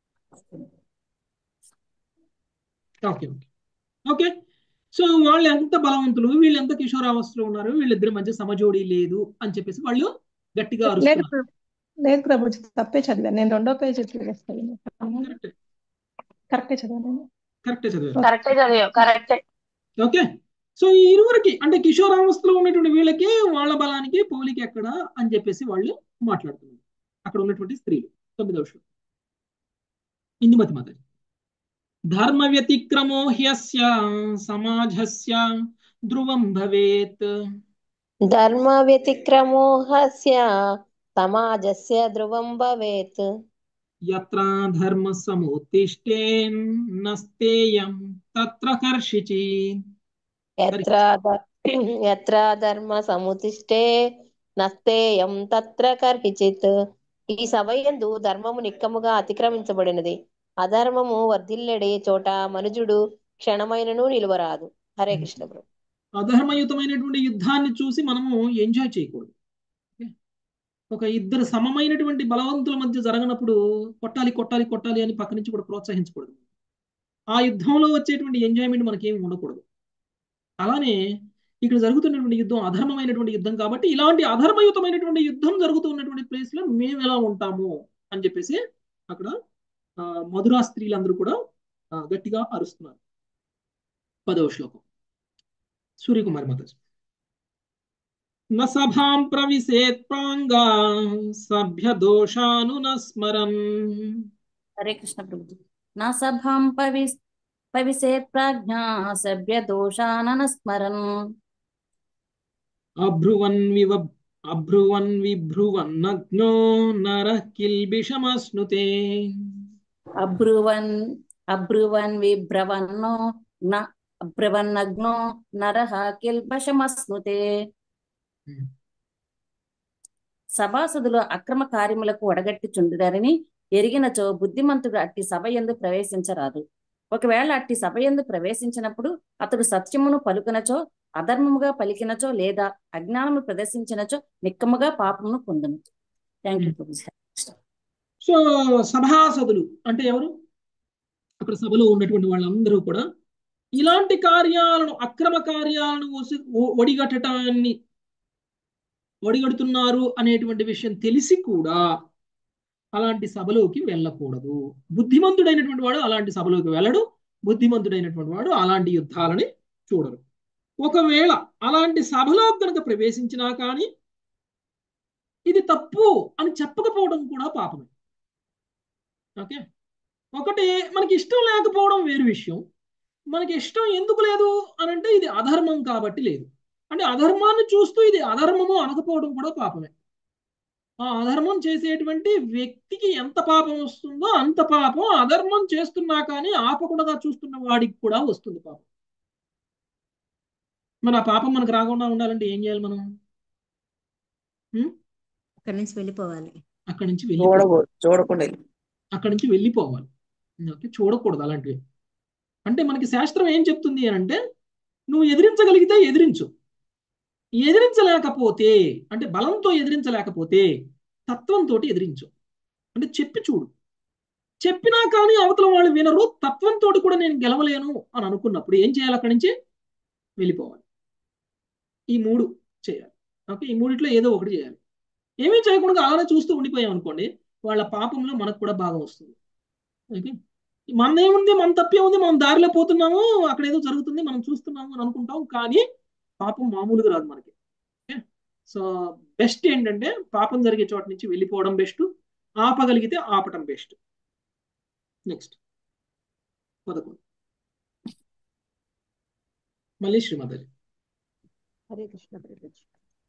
ఓకే ఓకే ఓకే సో వాళ్ళు ఎంత బలవంతులు వీళ్ళు ఎంత కిషోరావస్థలో ఉన్నారు వీళ్ళిద్దరి మధ్య సమజోడి లేదు అని చెప్పేసి వాళ్ళు గట్టిగా లేదు అరుస్తున్నారు ప్ర- లేదు ప్రభుజీ తప్పే చదివాను నేను రెండో పేజీ చూపిస్తాను కరెక్ట్ కరెక్టే చదివాను కరెక్టే చదివారు కరెక్టే చదివావు కరెక్టే ఓకే సో ఈ ఇరువురికి అంటే కిషోరావస్థలో ఉన్నటువంటి వీళ్ళకి వాళ్ళ బలానికి పోలిక ఎక్కడ అని చెప్పేసి వాళ్ళు మాట్లాడుతున్నారు అక్కడ ఉన్నటువంటి స్త్రీలు తొమ్మిదవ శ్లోకం ఇందుమతి మాత ధర్మ వ్యతిక్రమో హ్యస్య సమాజస్య ధ్రువం భవేత్ ధర్మ వ్యతిక్రమోహస్య సమాజస్య ధ్రువం భవేత్ యత్ర ధర్మ సముత్తిష్టేన్ నస్తేయం తత్ర కర్షిచి యత్ర ధ- యత్ర ధర్మ సముతిష్టే నస్తేయం తత్ర కర్హిచిత్ ఈ సభయందు ధర్మము నిక్కముగా అతిక్రమించబడినది అధర్మము వర్ధిల్లడే చోట మనుజుడు క్షణమైనను నిలువరాదు హరే కృష్ణ ప్రభు అధర్మయుతమైనటువంటి యుద్ధాన్ని చూసి మనము ఎంజాయ్ చేయకూడదు ఓకే? ఒక ఇద్దరు సమమైనటువంటి బలవంతుల మధ్య జరగనప్పుడు కొట్టాలి కొట్టాలి కొట్టాలి అని పక్క నుంచి కూడా ప్రోత్సహించకూడదు ఆ యుద్ధంలో వచ్చేటువంటి ఎంజాయ్మెంట్ మనకేమి ఉండకూడదు అలానే ఇక్కడ జరుగుతున్నటువంటి యుద్ధం అధర్మమైనటువంటి యుద్ధం కాబట్టి ఇలాంటి అధర్మయుతమైనటువంటి యుద్ధం జరుగుతున్నటువంటి ప్లేస్ లో మేము ఎలా ఉంటాము అని చెప్పేసి అక్కడ ఆ, మధురా స్త్రీలందరూ కూడా ఆ, గట్టిగా అరుస్తున్నారు పదవ శ్లోకం సూర్యకుమారి మాతాజీ న సభాం ప్రవిశేత్ ప్రాంగా సభ్య దోషానునస్మరన్ హరే కృష్ణ ప్రభుజీ నా సభాం పవి పవిసేత్ ప్రాజ్ఞా సభ్య దోషాననస్మరన్ అభ్రువన్ వివ అభ్రువన్ విభ్రువన్నగ్నో నర కిల్బిషమశ్నుతే అబ్రువన్ అబ్రువన్ విభ్రవన్నో న అబ్రవన్నగ్నో నరః కిల్బషమస్నుతే సభాసదులు అక్రమ కార్యములకు ఒడగట్టి చుండుదారని ఎరిగినచో బుద్ధిమంతుడు అట్టి సభ యందు ప్రవేశించరాదు ఒకవేళ అట్టి సభ యందు ప్రవేశించినప్పుడు అతడు సత్యమును పలుకునచో అధర్మముగా పలికినచో లేదా అజ్ఞానము ప్రదర్శించినచో నిక్కముగా పాపమును పొందును థ్యాంక్ యూ ప్రభుజీ సో సభాసదులు అంటే ఎవరు అక్కడ సభలో ఉన్నటువంటి వాళ్ళందరూ కూడా ఇలాంటి కార్యాలను అక్రమ కార్యాలను ఒసి- ఒ- ఒడిగట్టడాన్ని ఒడిగడుతున్నారు అనేటువంటి విషయం తెలిసి కూడా అలాంటి సభలోకి వెళ్ళకూడదు బుద్ధిమంతుడైనటువంటి వాడు అలాంటి సభలోకి వెళ్ళడు బుద్ధిమంతుడైనటువంటి వాడు అలాంటి యుద్ధాలని చూడరు ఒకవేళ అలాంటి సభలో కనుక ప్రవేశించినా కానీ ఇది తప్పు అని చెప్పకపోవడం కూడా పాపమే ఓకే ఒకటి మనకి ఇష్టం లేకపోవడం వేరు విషయం మనకి ఇష్టం ఎందుకు లేదు అని అంటే ఇది అధర్మం కాబట్టి లేదు అంటే అధర్మాన్ని చూస్తూ ఇది అధర్మము అనకపోవడం కూడా పాపమే ఆ అధర్మం చేసేటువంటి వ్యక్తికి ఎంత పాపం వస్తుందో అంత పాపం అధర్మం చేస్తున్నా కానీ ఆపకుండా చూస్తున్న వాడికి కూడా వస్తుంది పాపం మరి ఆ పాపం మనకు రాకుండా ఉండాలంటే ఏం చేయాలి మనం ఉం? అక్కడి నుంచి వెళ్ళిపోవాలి అక్కడి నుంచి వెళ్ళిపోవాలి చూడకూడదు చూడకుండా వెళ్ళి. అక్కడి నుంచి వెళ్ళిపోవాలి ఓకే చూడకూడదు అలాంటివి అంటే మనకి శాస్త్రం ఏం చెప్తుంది అని అంటే నువ్వు ఎదిరించగలిగితే ఎదిరించు ఎదిరించలేకపోతే అంటే బలంతో ఎదిరించలేకపోతే తత్వంతో ఎదిరించు అంటే చెప్పి చూడు చెప్పినా కానీ అవతల వాళ్ళు వినరు తత్వంతో కూడా నేను గెలవలేను అని అనుకున్నప్పుడు ఏం చేయాలి అక్కడి నుంచి వెళ్ళిపోవాలి ఈ మూడు చేయాలి ఓకే ఈ మూడిట్లో ఏదో ఒకటి చేయాలి ఏమీ చేయకుండా అలానే చూస్తూ ఉండిపోయాం అనుకోండి వాళ్ళ పాపంలో మనకు కూడా భాగం వస్తుంది ఓకే మనదేముంది మన తప్పే ఉంది మనం దారిలో పోతున్నాము అక్కడ ఏదో జరుగుతుంది మనం చూస్తున్నాము అని అనుకుంటాం కానీ పాపం మామూలుగా రాదు మనకి ఓకే సో బెస్ట్ ఏంటంటే పాపం జరిగే చోట నుంచి వెళ్ళిపోవడం బెస్ట్ ఆపగలిగితే ఆపటం బెస్ట్ నెక్స్ట్ పదకొండు మళ్ళీ శ్రీమతి హరే కృష్ణ ప్రభుజీ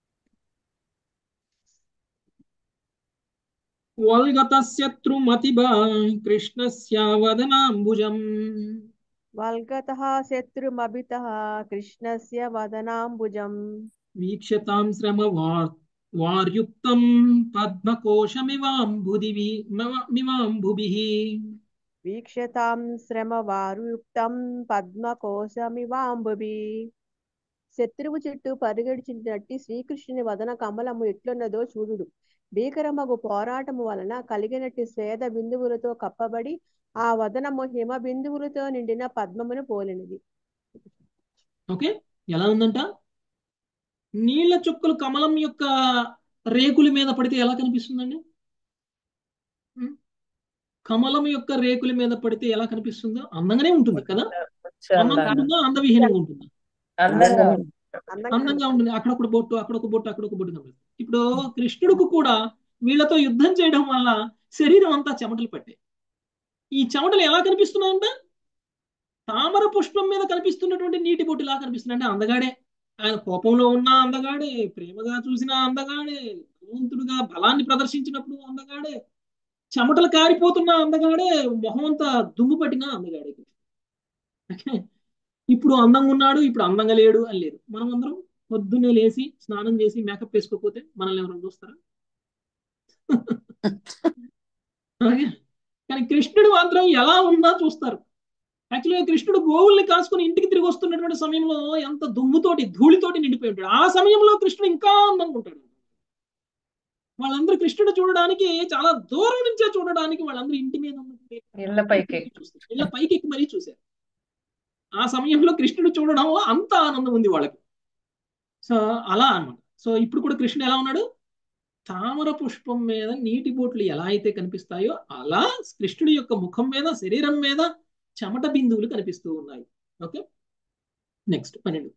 వల్గత శత్రుమతిబా కృష్ణస్య వదనాంబుజం వల్గతః శత్రుమభితः కృష్ణస్య వదనాంబుజం వీక్షతాం శ్రమ వార్ వార్యుక్తం పద్మకోశమివాంబుదివి మివాంబుభిః వీక్షతాం శ్రమవారుయుక్తం పద్మకోశమివాంబుభి శత్రువు చుట్టూ పరిగెడుచున్నట్టి శ్రీకృష్ణుని వదన కమలము ఎట్లున్నదో చూడుడు భీకరమగు పోరాటము వలన కలిగినట్టి స్వేద బిందువులతో కప్పబడి ఆ వదనము హిమ బిందువులతో నిండిన పద్మమును పోలినది ఓకే ఎలా ఉందంట నీళ్ల చుక్కలు కమలం యొక్క రేకుల మీద పడితే ఎలా కనిపిస్తుందండి ఉం? కమలం యొక్క రేకుల మీద పడితే ఎలా కనిపిస్తుందో అందంగానే ఉంటుంది కదా చాలా అందంగా ఉంటుందా అందవిహీనంగా ఉంటుందా అందంగా ఉంది. అందంగా ఉంటుంది అక్కడ ఒక బొట్టు అక్కడ ఒక బొట్టు అక్కడ ఒక బొట్టు కనిపిస్తుంది ఇప్పుడు కృష్ణుడికి కూడా వీళ్ళతో యుద్ధం చేయడం వల్ల శరీరం అంతా చెమటలు పట్టాయి ఈ చెమటలు ఎలా కనిపిస్తున్నాయంట తామర పుష్పం మీద కనిపిస్తున్నటువంటి నీటి బొట్టులా కనిపిస్తుంది అంటే అందగాడే ఆయన కోపంలో ఉన్న అందగాడే ప్రేమగా చూసిన అందగాడే బలవంతుడుగా బలాన్ని ప్రదర్శించినప్పుడు అందగాడే చెమటలు కారిపోతున్న అందగాడే మొహం అంతా దుమ్ము పట్టిన అందగాడే ఓకే ఇప్పుడు అందంగా ఉన్నాడు ఇప్పుడు అందంగా లేడు అని లేదు మనం అందరం పొద్దున్నే లేచి స్నానం చేసి మేకప్ వేసుకోకపోతే మనల్ని ఎవరైనా చూస్తారా అలాగే కానీ కృష్ణుడు మాత్రం ఎలా ఉన్నా చూస్తారు యాక్చువల్గా కృష్ణుడు గోవుల్ని కాసుకొని ఇంటికి తిరిగి వస్తున్నటువంటి సమయంలో ఎంత దుమ్ముతోటి ధూళితోటి నిండిపోయి ఉంటాడు ఆ సమయంలో కృష్ణుడు ఇంకా అందంగా ఉంటాడు వాళ్ళందరూ కృష్ణుడు చూడడానికి చాలా దూరం నుంచే చూడడానికి వాళ్ళందరూ ఇంటి మీద ఉన్నటువంటి ఇళ్ళ పైకి చూస్తారు ఇళ్ళ పైకి ఎక్కి మరీ చూశారు ఆ సమయంలో కృష్ణుడు చూడడం అంత ఆనందం ఉంది వాళ్ళకి సో అలా అన్నమాట సో ఇప్పుడు కూడా కృష్ణుడు ఎలా ఉన్నాడు తామర పుష్పం మీద నీటి బోట్లు ఎలా అయితే కనిపిస్తాయో అలా కృష్ణుడి యొక్క ముఖం మీద శరీరం మీద చెమట బిందువులు కనిపిస్తూ ఉన్నాయి ఓకే నెక్స్ట్ పన్నెండు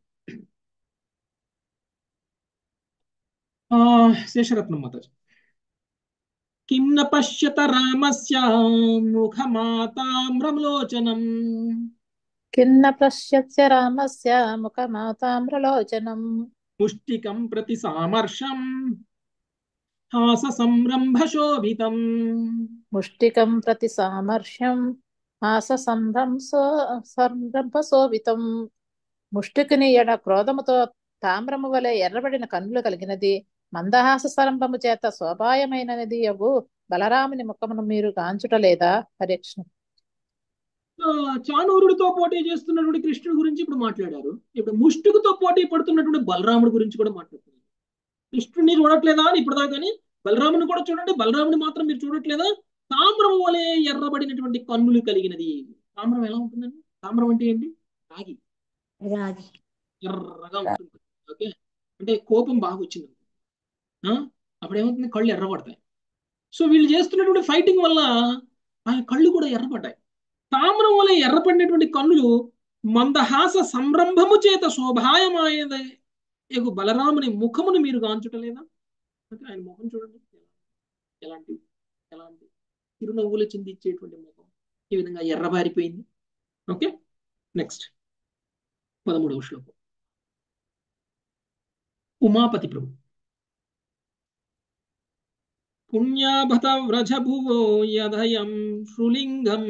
ఆ, శేషరత్నం మాతాజీ కిం న పశ్యత రామస్య ముఖమాతామ్రలోచనం కిన్న పశ్యత్య రామస్య ముఖమాతామ్రలోచనం ముష్టికం ప్రతి సామర్షం హాస సంరంభ శోభితం ముష్టికం ప్రతి సామర్ష్యం ఆస సంభ్రంసో సంరంభశోభితం ముష్టికిని ఎడ క్రోధముతో తామ్రము వలె ఎర్రబడిన కన్నులు కలిగినది మందహాస సరంభము చేత శోభాయమైనది అగు బలరాముని ముఖమును మీరు గాంచుటలేదా హరే కృష్ణ సో, చాణూరుడితో పోటీ చేస్తున్నటువంటి కృష్ణుడి గురించి ఇప్పుడు మాట్లాడారు ఇప్పుడు ముష్టికుతో పోటీ పడుతున్నటువంటి బలరాముడి గురించి కూడా మాట్లాడుతున్నారు కృష్ణుడిని చూడట్లేదా అని ఇప్పుడు దాకాని బలరాముని కూడా చూడండి బలరాముని మాత్రం మీరు చూడట్లేదా తామ్రం వలె ఎర్రబడినటువంటి కన్నులు కలిగినది తామ్రం ఎలా ఉంటుందండి తామ్రం అంటే ఏంటి రాగి రాగి ఎర్రగా ఉంటుంది ఓకే అంటే కోపం బాగా వచ్చింది ఆ? అప్పుడు ఏమవుతుంది కళ్ళు ఎర్రబడతాయి సో వీళ్ళు చేస్తున్నటువంటి ఫైటింగ్ వల్ల ఆ కళ్ళు కూడా ఎర్రబడ్డాయి తామ్రం వల్ల ఎర్రపడినటువంటి కన్నులు మందహాస సంరంభము చేత శోభాయమాయద ఎగు బలరాముని ముఖమును మీరు గాంచుటలేదా అంటే ఆయన ముఖం చూడండి ఎలాంటి ఎలాంటి చిరునవ్వులు చిందించేటువంటి ముఖం ఈ విధంగా ఎర్రబారిపోయింది ఓకే నెక్స్ట్ పదమూడవ శ్లోకం ఉమాపతి ప్రభు పుణ్యాభత వ్రజభువో యదయం శృలింగం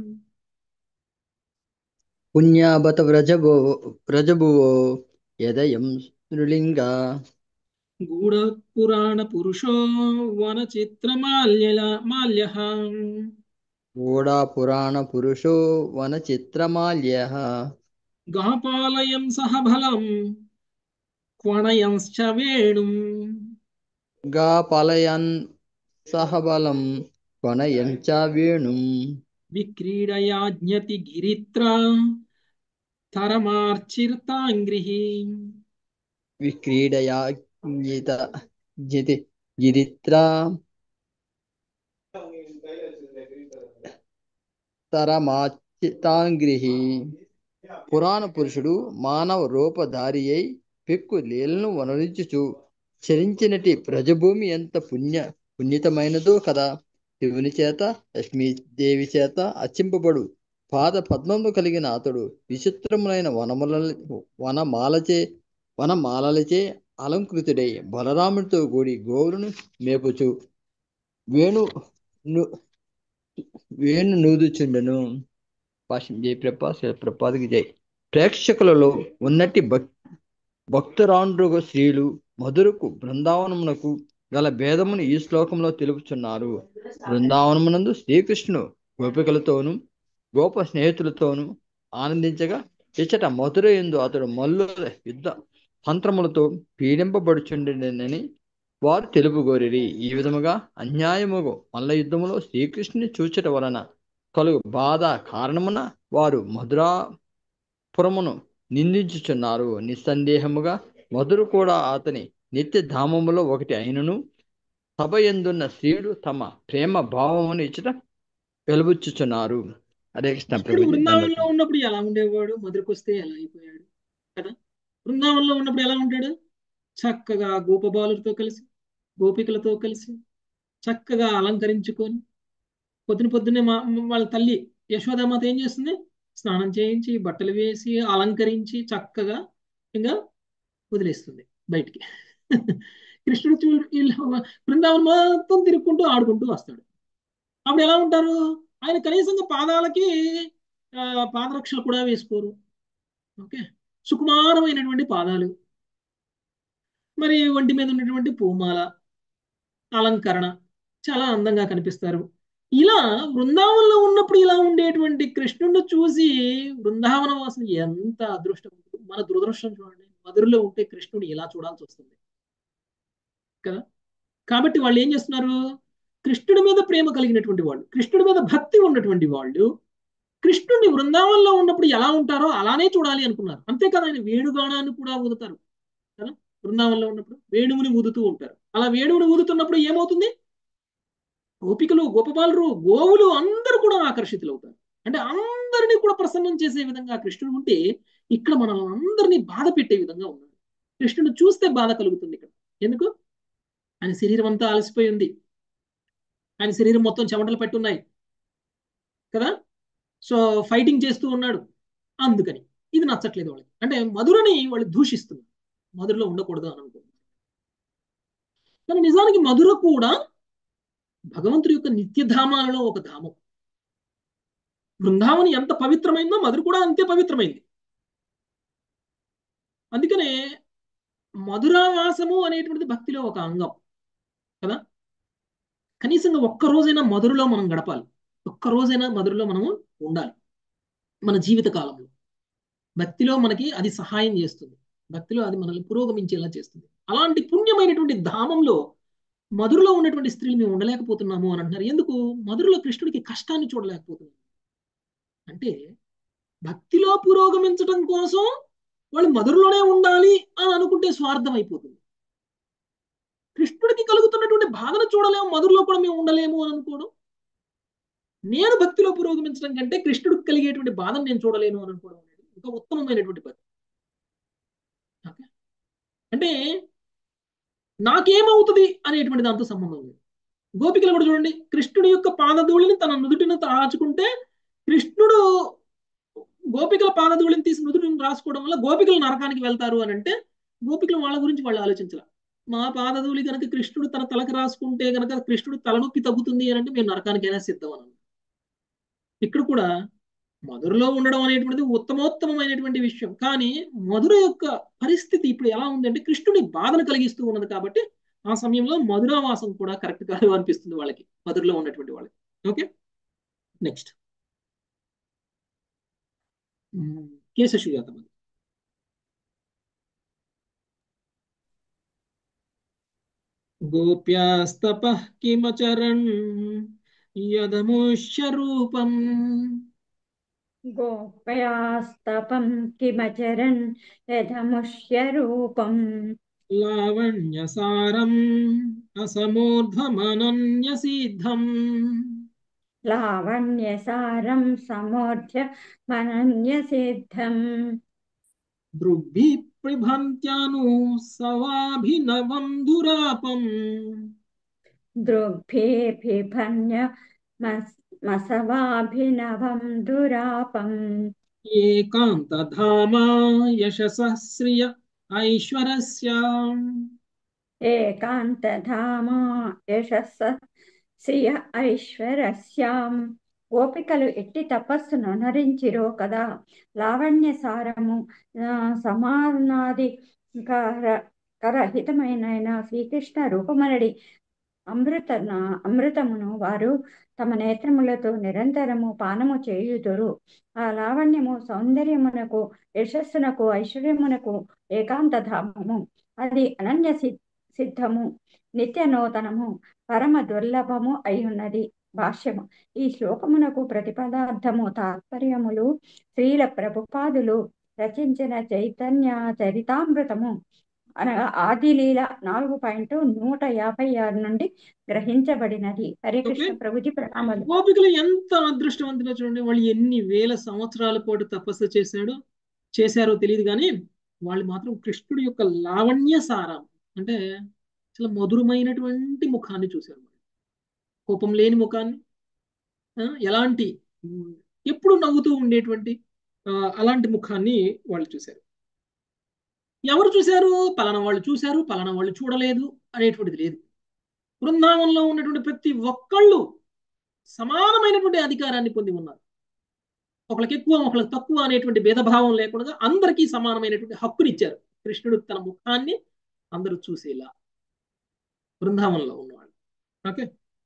పుణ్యాబత వ్రజభో వ్రజభువో యదయం నృలింగ గూఢ పురాణ పురుషో వన చిత్రమాల్య మాల్య ఓడా పురాణ పురుషో వన చిత్రమాల్య గాపాలయం సహ బలం క్వణయంశ్చ వేణుం గా పలయన్ సహబలం కొనయం చ వేణుం విక్రీడయాజ్ఞతి గిరిత్ర తరమార్చిర్తాంగ్రిః విక్రీడయా జ్ఞిత జితి గిరిత్రా తరమాచితాంగ్రిహి పురాణ పురుషుడు మానవ రూపధారి అయి పెక్కు లీలను వనరించుచు చరించినటి ప్రజభూమి ఎంత పుణ్య పుణ్యతమైనదో కదా శివుని చేత లక్ష్మీదేవి చేత అర్చింపబడు పాద పద్మము కలిగిన అతడు విచిత్రములైన వనముల వనమాలచే వనమాలలచే అలంకృతుడై బలరాముడితో కూడి గోవులను మేపుచు వేణు ను- వేణు నూదుచుండెను భాష్యం జై ప్రభా శిల ప్రభాదికి జై ప్రేక్షకులలో ఉన్నట్టి భక్ భక్తురాండ్రుగ స్త్రీలు మధురకు బృందావనమునకు గల భేదమును ఈ శ్లోకంలో తెలుపుచున్నారు బృందావనమునందు శ్రీకృష్ణుడు గోపికలతోనూ గోప స్నేహితులతోనూ ఆనందించగా ఇచ్చట మధుర ఎందు అతడు మల్లుల యుద్ధ తంత్రములతో పీడింపబడుచుండెనని వారు తెలుపుగోరిరి ఈ విధముగా అన్యాయముగు మల్ల యుద్ధములో శ్రీకృష్ణుని చూచట వలన కలుగు బాధ కారణమున వారు మధురాపురమును నిందించుచున్నారు నిస్సందేహముగా మధురు కూడా అతని నిత్య ధామములో ఒకటి అయినను సభ ఎందున్న స్త్రీలు తమ ప్రేమ భావమును ఇచ్చట వెలుబుచ్చుచున్నారు హరే కృష్ణ కృష్ణుడు ప్రభుజీ బృందావనంలో దండోతం ఉన్నప్పుడు ఎలా ఉండేవాడు మధురకు వస్తే ఎలా అయిపోయాడు కదా బృందావనంలో ఉన్నప్పుడు ఎలా ఉంటాడు చక్కగా గోపబాలులతో కలిసి గోపికలతో కలిసి చక్కగా అలంకరించుకొని పొద్దున పొద్దున్నే మా వాళ్ళ తల్లి యశోదామాత ఏం చేస్తుంది స్నానం చేయించి బట్టలు వేసి అలంకరించి చక్కగా ఇంకా వదిలేస్తుంది బయటికి కృష్ణుడు చూ వీళ్ళు బృందావనం మొత్తం తిరుక్కుంటూ ఆడుకుంటూ వస్తాడు అప్పుడు ఎలా ఉంటారు ఆయన కనీసంగా పాదాలకి ఆ, పాదరక్షలు కూడా వేసుకోరు ఓకే సుకుమారమైనటువంటి పాదాలు మరి ఒంటి మీద ఉన్నటువంటి పూమాల అలంకరణ చాలా అందంగా కనిపిస్తారు ఇలా బృందావనంలో ఉన్నప్పుడు ఇలా ఉండేటువంటి కృష్ణుడిని చూసి బృందావన వాసన ఎంత అదృష్టం మన దురదృష్టం చూడండి మధురలో ఉంటే కృష్ణుడు ఇలా చూడాల్సి వస్తుంది కదా కాబట్టి వాళ్ళు ఏం చేస్తున్నారు కృష్ణుడి మీద ప్రేమ కలిగినటువంటి వాళ్ళు కృష్ణుడి మీద భక్తి ఉన్నటువంటి వాళ్ళు కృష్ణుడిని బృందావనంలో ఉన్నప్పుడు ఎలా ఉంటారో అలానే చూడాలి అనుకున్నారు అంతేకాదు ఆయన వేణుగానాన్ని కూడా ఊదుతారు కదా బృందావనంలో ఉన్నప్పుడు వేణువుని ఊదుతూ ఉంటారు అలా వేణువుని ఊదుతున్నప్పుడు ఏమవుతుంది గోపికలు గోపబాలురు గోవులు అందరూ కూడా ఆకర్షితులవుతారు అంటే అందరినీ కూడా ప్రసన్నం చేసే విధంగా కృష్ణుడు ఉంటే ఇక్కడ మనల్ని అందరినీ బాధ పెట్టే విధంగా ఉన్నాడు కృష్ణుడు చూస్తే బాధ కలుగుతుంది ఇక్కడ ఎందుకు ఆయన శరీరం అంతా అలసిపోయి ఉంది ఆయన శరీరం మొత్తం చెమటలు పెట్టున్నాయి కదా సో ఫైటింగ్ చేస్తూ ఉన్నాడు అందుకని ఇది నచ్చట్లేదు వాళ్ళకి అంటే మధురని వాళ్ళు దూషిస్తున్నారు మధురలో ఉండకూడదు అని అనుకుంటున్నారు కానీ నిజానికి మధుర కూడా భగవంతుడి యొక్క నిత్యధామాలలో ఒక ధామం బృందావని ఎంత పవిత్రమైందో మధుర కూడా అంతే పవిత్రమైంది అందుకనే మధురావాసము అనేటువంటిది భక్తిలో ఒక అంగం కదా కనీసంగా ఒక్క రోజైనా మధురలో మనం గడపాలి ఒక్క రోజైనా మధురలో మనము ఉండాలి మన జీవిత కాలంలో భక్తిలో మనకి అది సహాయం చేస్తుంది భక్తిలో అది మనల్ని పురోగమించేలా చేస్తుంది అలాంటి పుణ్యమైనటువంటి ధామంలో మధురలో ఉన్నటువంటి స్త్రీలు మేము ఉండలేకపోతున్నాము అని అంటున్నారు ఎందుకు మధురలో కృష్ణుడికి కష్టాన్ని చూడలేకపోతున్నాము అంటే భక్తిలో పురోగమించడం కోసం వాళ్ళు మధురలోనే ఉండాలి అని అనుకుంటే స్వార్థం అయిపోతుంది కృష్ణుడికి కలుగుతున్నటువంటి బాధను చూడలేము మధురలో కూడా మేము ఉండలేము అని అనుకోవడం నేను భక్తిలో పురోగమించడం కంటే కృష్ణుడికి కలిగేటువంటి బాధను నేను చూడలేను అని అనుకోవడం అనేది ఇంకా ఉత్తమమైనటువంటి పద్ధతి ఓకే అంటే నాకేమవుతుంది అనేటువంటి దాంతో సంబంధం లేదు గోపికలు కూడా చూడండి కృష్ణుడి యొక్క పాదధూళిని తన నుదుటిని రాచుకుంటే కృష్ణుడు గోపికల పాదధూళిని తీసి నుదుటిని రాసుకోవడం వల్ల గోపికలు నరకానికి వెళ్తారు అని అంటే గోపికలు వాళ్ళ గురించి వాళ్ళు ఆలోచించాల మా పాదధూళి కనుక కృష్ణుడు తన తలకు రాసుకుంటే కనుక కృష్ణుడు తలనొప్పి తగ్గుతుంది అని అంటే మేము నరకానికైనా సిద్ధం అని ఇక్కడ కూడా మధురలో ఉండడం అనేటువంటిది ఉత్తమోత్తమైనటువంటి విషయం కానీ మధుర యొక్క పరిస్థితి ఇప్పుడు ఎలా ఉంది అంటే కృష్ణుడి బాధను కలిగిస్తూ ఉన్నది కాబట్టి ఆ సమయంలో మధురావాసం కూడా కరెక్ట్ కాదు అనిపిస్తుంది వాళ్ళకి మధురలో ఉన్నటువంటి వాళ్ళకి ఓకే నెక్స్ట్ కేశశుజాతం గోప్యాస్తపః కిమచరన్ యదముష్య రూపం గోపయాస్తపం కిమచరన్ యథముష్యరూపం లావణ్యసారం అసమూర్ధ్వమనన్యసిద్ధం లావణ్యసారం సమోర్ధ్య మనన్యసిద్ధం దృగ్భి పిభంత్యాను సవాభినవం దురాపం దృగ్భే పిభన్య మసవాభినవం దురాపం ఏకాంతధామా యశసః శ్రియ ఐశ్వరస్య ఏకాంతధామా యశస్స శ్రియ ఐశ్వరస్యాం గోపికలు ఎట్టి తపస్సును అనురించిరో కదా లావణ్య సారము సమానాది కరహితమైన శ్రీకృష్ణ రూపమనడి అమృత అమృతమును వారు తమ నేత్రములతో నిరంతరము పానము చేయుదురు ఆ లావణ్యము సౌందర్యమునకు యశస్సునకు ఐశ్వర్యమునకు ఏకాంతధామము అది అనన్య సిద్ధము నిత్య నూతనము పరమ దుర్లభము అయి ఉన్నది భాష్యము ఈ శ్లోకమునకు ప్రతిపదార్థము తాత్పర్యములు శ్రీల ప్రభుపాదులు రచించిన చైతన్య చరితామృతము అనగా ఆది లీల నాలుగు పాయింట్ నూట యాభై ఆరు నుండి గ్రహించబడినది హరే ఓకే కృష్ణ ప్రభుజీ ప్రణామాలు గోపికలు ఎంత అదృష్టవంతులో చూడండి వాళ్ళు ఎన్ని వేల సంవత్సరాల పాటు తపస్సు చేశాడో చేశారో తెలియదు కానీ వాళ్ళు మాత్రం కృష్ణుడి యొక్క లావణ్య సారం అంటే చాలా మధురమైనటువంటి ముఖాన్ని చూశారు కోపం లేని ముఖాన్ని ఆ, ఎలాంటి ఉమ్, ఎప్పుడు నవ్వుతూ ఉండేటువంటి ఆ, అలాంటి ముఖాన్ని వాళ్ళు చూశారు ఎవరు చూశారు పలానా వాళ్ళు చూశారు పలానా వాళ్ళు చూడలేదు అనేటువంటిది లేదు బృందావనంలో ఉన్నటువంటి ప్రతి ఒక్కళ్ళు సమానమైనటువంటి అధికారాన్ని పొంది ఉన్నారు ఒకళ్ళకి ఎక్కువ ఒకళ్ళకి తక్కువ అనేటువంటి భేదభావం లేకుండా అందరికీ సమానమైనటువంటి హక్కుని ఇచ్చారు కృష్ణుడు తన ముఖాన్ని అందరూ చూసేలా బృందావనంలో ఉన్నవాళ్ళు ఓకే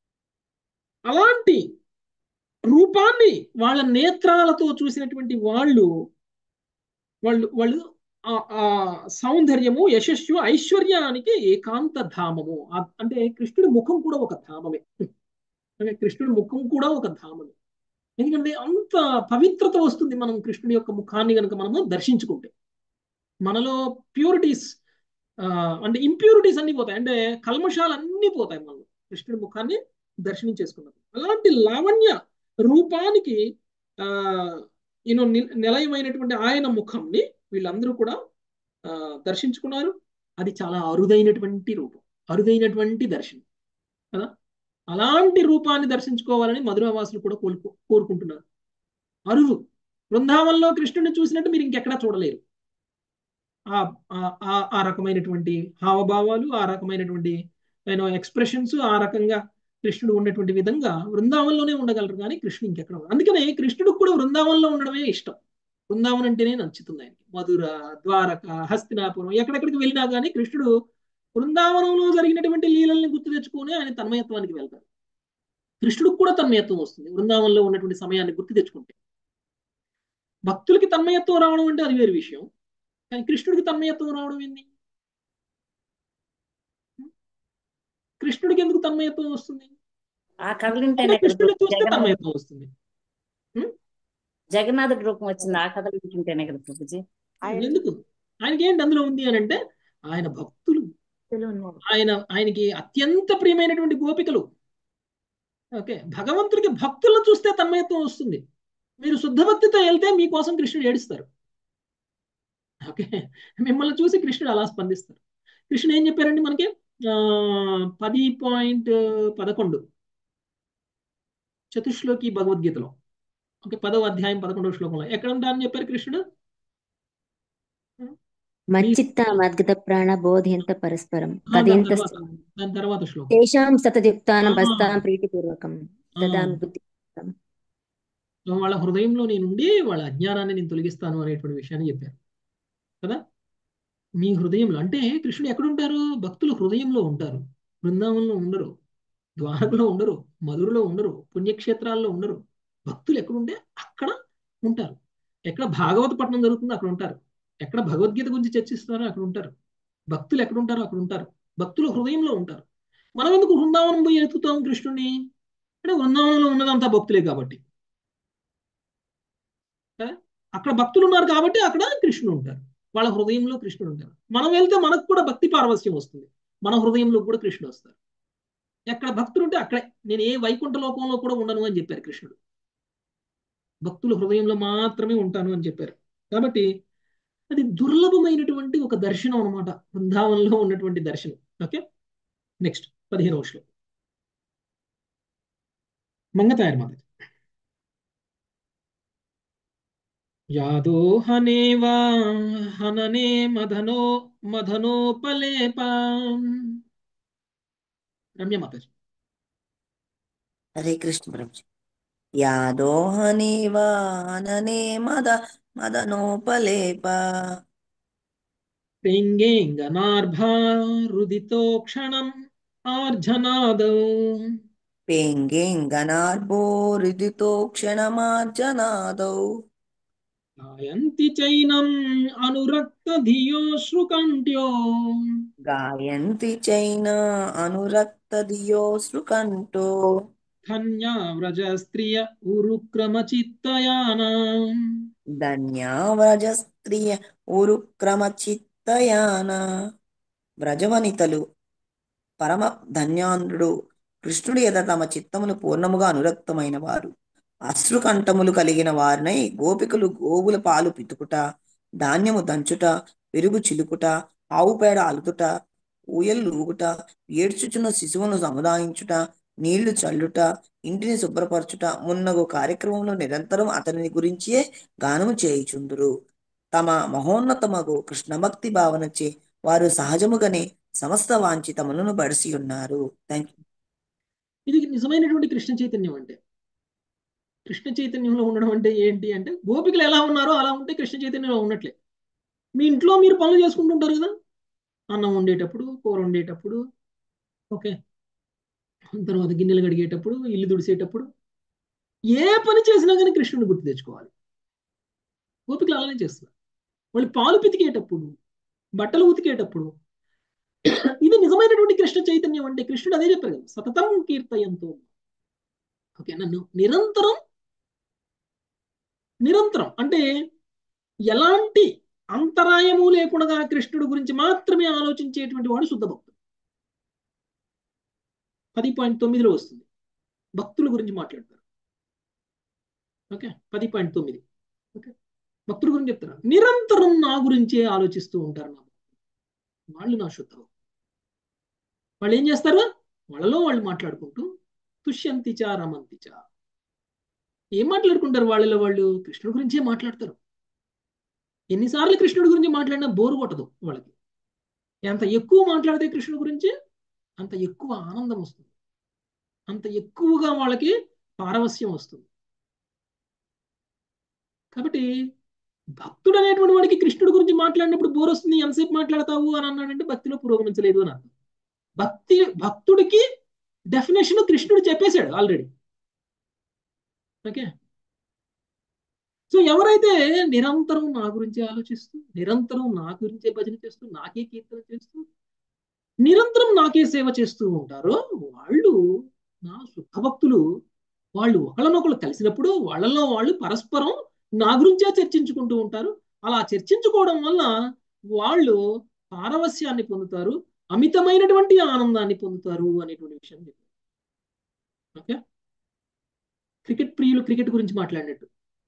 అలాంటి రూపాన్ని వాళ్ళ నేత్రాలతో చూసినటువంటి వాళ్ళు వాళ్ళు వాళ్ళు ఆ ఆ సౌందర్యము యశస్సు ఐశ్వర్యానికి ఏకాంత ధామము ఆ- అంటే కృష్ణుడి ముఖం కూడా ఒక ధామమే అంటే కృష్ణుడి ముఖం కూడా ఒక ధామమే ఎందుకంటే అంత పవిత్రత వస్తుంది మనం కృష్ణుడి యొక్క ముఖాన్ని కనుక మనము దర్శించుకుంటే మనలో ప్యూరిటీస్ అంటే ఇంప్యూరిటీస్ అన్ని పోతాయి అంటే కల్మషాలు అన్ని పోతాయి మనలో కృష్ణుడి ముఖాన్ని దర్శనం చేసుకున్నాం అలాంటి లావణ్య రూపానికి ఆ ఈయన నిలయమైనటువంటి ఆయన ముఖంని వీళ్ళందరూ కూడా ఆ, దర్శించుకున్నారు అది చాలా అరుదైనటువంటి రూపం అరుదైనటువంటి దర్శనం కదా అలాంటి రూపాన్ని దర్శించుకోవాలని మధురవాసులు కూడా కోరుకు కోరుకుంటున్నారు అరుదు బృందావనంలో కృష్ణుడిని చూసినట్టు మీరు ఇంకెక్కడా చూడలేరు ఆ ఆ- ఆ- ఆ రకమైనటువంటి హావభావాలు ఆ రకమైనటువంటి యూనో ఎక్స్ప్రెషన్స్ ఆ రకంగా కృష్ణుడు ఉన్నటువంటి విధంగా వృందావనంలోనే ఉండగలరు కానీ కృష్ణుడు ఇంకెక్కడ ఉండడు. అందుకనే కృష్ణుడికి కూడా వృందావనంలో ఉండడమే ఇష్టం బృందావనం అంటేనే నచ్చుతుంది ఆయనకి మధుర ద్వారక హస్తినాపురం ఎక్కడెక్కడికి వెళ్ళినా కానీ కృష్ణుడు బృందావనంలో జరిగినటువంటి లీలల్ని గుర్తు తెచ్చుకొని ఆయన తన్మయత్వానికి వెళ్తారు కృష్ణుడికి కూడా తన్మయత్వం వస్తుంది బృందావనంలో ఉన్నటువంటి సమయాన్ని గుర్తు తెచ్చుకుంటే భక్తులకి తన్మయత్వం రావడం అంటే అది వేరు విషయం కానీ కృష్ణుడికి తన్మయత్వం రావడం ఏంది కృష్ణుడికి ఎందుకు తన్మయత్వం వస్తుంది ఆ కథలుంటేనే అంటే కదా కృష్ణుడిని చూస్తే జగన్నాథ తన్మయత్వం వస్తుంది జగన్నాథుడి రూపం వచ్చింది ఆ కథలు వింటుంటేనే కదా ప్రభుజీ ఎందుకు ఆయనకి ఏంటి అందులో ఉంది అని అంటే ఆయన భక్తులు ఆయన ఆయనకి అత్యంత ప్రియమైనటువంటి గోపికలు ఓకే భగవంతుడికి భక్తులను చూస్తే తన్మయత్వం వస్తుంది మీరు శుద్ధ భక్తితో వెళ్తే మీకోసం కృష్ణుడు ఏడుస్తారు ఓకే మిమ్మల్ని చూసి కృష్ణుడు అలా స్పందిస్తారు కృష్ణుడు ఏం చెప్పారండి మనకి ఆ, పది పాయింట్ పదకొండు చతుశ్లోకి భగవద్గీతలో ఓకే పదవ అధ్యాయం పదకొండవ శ్లోకంలో ఎక్కడ ఉంటారని చెప్పారు కృష్ణుడు మచ్చిత్త మద్గత ప్రాణ బోధయంత పరస్పరం ఆ, దాని తదేంత తర్వాత దాని తర్వాత శ్లోకం తేషాం సతయుక్తానం ఆ, బస్తాం ప్రీతిపూర్వకం ఆ. దదామి బుద్ధి సో వాళ్ళ హృదయంలో నేనుండి వాళ్ళ అజ్ఞానాన్ని నేను తొలగిస్తాను అనేటువంటి విషయాన్ని చెప్పారు కదా మీ హృదయంలో అంటే కృష్ణుడు ఎక్కడుంటారు భక్తుల హృదయంలో ఉంటారు బృందావనంలో ఉండరు ద్వారకలో ఉండరు మధురలో ఉండరు పుణ్యక్షేత్రాల్లో ఉండరు భక్తులు ఎక్కడుంటే అక్కడ ఉంటారు ఎక్కడ భాగవత పట్టణం జరుగుతుందో అక్కడ ఉంటారు ఎక్కడ భగవద్గీత గురించి చర్చిస్తున్నారో అక్కడ ఉంటారు భక్తులు ఎక్కడ ఉంటారో అక్కడ ఉంటారు భక్తులు హృదయంలో ఉంటారు మనం ఎందుకు బృందావనం పోయి ఎత్తుతాం కృష్ణుడిని అంటే బృందావనంలో ఉన్నదంతా భక్తులే కాబట్టి కదా? అక్కడ భక్తులు ఉన్నారు కాబట్టి అక్కడ కృష్ణుడు ఉంటారు వాళ్ళ హృదయంలో కృష్ణుడు ఉంటారు మనం వెళ్తే మనకు కూడా భక్తి పారవస్యం వస్తుంది మన హృదయంలో కూడా కృష్ణుడు వస్తారు ఎక్కడ భక్తులు ఉంటే అక్కడే నేను ఏ వైకుంఠ లోకంలో కూడా ఉండను అని చెప్పారు కృష్ణుడు భక్తుల హృదయంలో మాత్రమే ఉంటాను అని చెప్పారు కాబట్టి అది దుర్లభమైనటువంటి ఒక దర్శనం అనమాట బృందావనంలో ఉన్నటువంటి దర్శనం ఓకే నెక్స్ట్ పదిహేనవ శ్లోకం మంగతాయర్ మాత యాదోహనే వా హననే మదనో మదనోపలేపా రమ్య మాతాజీ హరే కృష్ణ ప్రభుజీ యాదోహనీవాననే మద మదనోపలేప పెంగేంగనార్భారుదితో క్షణం ఆర్జనాదౌ పేంగేంగనార్భోరిదితో క్షణమార్జనాదౌ గాయంతి చైనం అనురక్త ధియోశ్రుకంఠ్యో గాయంతి చైన అనురక్త ధియోశ్రుకంఠో ధన్యా వ్రజ స్త్రియ ఉరుక్రమచిత్తయానా ధన్యావ్రజ స్త్రియ ఉరుక్రమచిత్తయాన వ్రజవనితలు పరమ ధన్యాంధ్రుడు కృష్ణుడి ఎద తమ చిత్తములు పూర్ణముగా అనురక్తమైన వారు అశ్రుకంఠములు కలిగిన వారినై గోపికలు గోవుల పాలు పితుకుట ధాన్యము దంచుట పెరుగు చిలుకుట ఆవు పేడ అలుతుట ఊయలు ఊగుట ఏడ్చుచున్న శిశువును సముదాయించుట నీళ్లు చల్లుట ఇంటిని శుభ్రపరచుట మున్నగు కార్యక్రమంలో నిరంతరం అతని గురించే గానము చేయుచుందురు తమ మహోన్నతమగు కృష్ణ భక్తి భావనచే వారు సహజముగానే సమస్త వాంఛితములను బడిసి ఉన్నారు థ్యాంక్ యూ ఇది నిజమైనటువంటి కృష్ణ చైతన్యం అంటే కృష్ణ చైతన్యంలో ఉండడం అంటే ఏంటి అంటే గోపికలు ఎలా ఉన్నారో అలా ఉంటే కృష్ణ చైతన్యంలో ఉన్నట్లే మీ ఇంట్లో మీరు పనులు చేసుకుంటుంటారు కదా అన్నం వండేటప్పుడు కూర వండేటప్పుడు ఓకే తర్వాత గిన్నెలు కడిగేటప్పుడు ఇల్లు తుడిసేటప్పుడు ఏ పని చేసినా కానీ కృష్ణుని గుర్తు తెచ్చుకోవాలి గోపికలు అలానే చేస్తారు వాళ్ళు పాలు పితికేటప్పుడు బట్టలు ఉతికేటప్పుడు ఇది నిజమైనటువంటి కృష్ణ చైతన్యం అంటే కృష్ణుడు అదే చెప్పారు కదా సతతం కీర్తయంతో ఓకే నన్ను నిరంతరం నిరంతరం అంటే ఎలాంటి అంతరాయము లేకుండా కృష్ణుడు గురించి మాత్రమే ఆలోచించేటువంటి వాడు శుద్ధ భక్తుడు పది పాయింట్ తొమ్మిదిలో వస్తుంది భక్తుల గురించి మాట్లాడతారు ఓకే పది పాయింట్ తొమ్మిది ఓకే భక్తుల గురించి చెప్తారు నిరంతరం నా గురించే ఆలోచిస్తూ ఉంటారు నా వాళ్ళు నా శుద్ధ భక్తులు వాళ్ళు ఏం చేస్తారు వాళ్ళలో వాళ్ళు మాట్లాడుకుంటూ తుష్యంతిచ రమంతిచ ఏం మాట్లాడుకుంటారు వాళ్ళలో వాళ్ళు కృష్ణుడి గురించే మాట్లాడతారు ఎన్నిసార్లు కృష్ణుడి గురించి మాట్లాడినా బోరు కొట్టదు వాళ్ళకి ఎంత ఎక్కువ మాట్లాడితే కృష్ణుడి గురించి అంత ఎక్కువ ఆనందం వస్తుంది అంత ఎక్కువగా వాళ్ళకి పారవస్యం వస్తుంది కాబట్టి భక్తుడు అనేటువంటి వాడికి కృష్ణుడి గురించి మాట్లాడినప్పుడు బోర్ వస్తుంది ఎంతసేపు మాట్లాడతావు అని అన్నాడంటే భక్తిలో పురోగమించలేదు అని అర్థం భక్తి భక్తుడికి డెఫినేషన్ కృష్ణుడు చెప్పేశాడు ఆల్రెడీ ఓకే సో ఎవరైతే నిరంతరం నా గురించి ఆలోచిస్తూ నిరంతరం నా గురించే భజన చేస్తూ నాకే కీర్తన చేస్తూ నిరంతరం నాకే సేవ చేస్తూ ఉంటారో వాళ్ళు నా శుద్ధ భక్తులు వాళ్ళు ఒకళ్ళనొకళ్ళు కలిసినప్పుడు వాళ్ళలో వాళ్ళు పరస్పరం నా గురించే చర్చించుకుంటూ ఉంటారు అలా చర్చించుకోవడం వల్ల వాళ్ళు పారవస్యాన్ని పొందుతారు అమితమైనటువంటి ఆనందాన్ని పొందుతారు అనేటువంటి విషయం చెప్పారు ఓకే క్రికెట్ ప్రియులు క్రికెట్ గురించి మాట్లాడినట్టు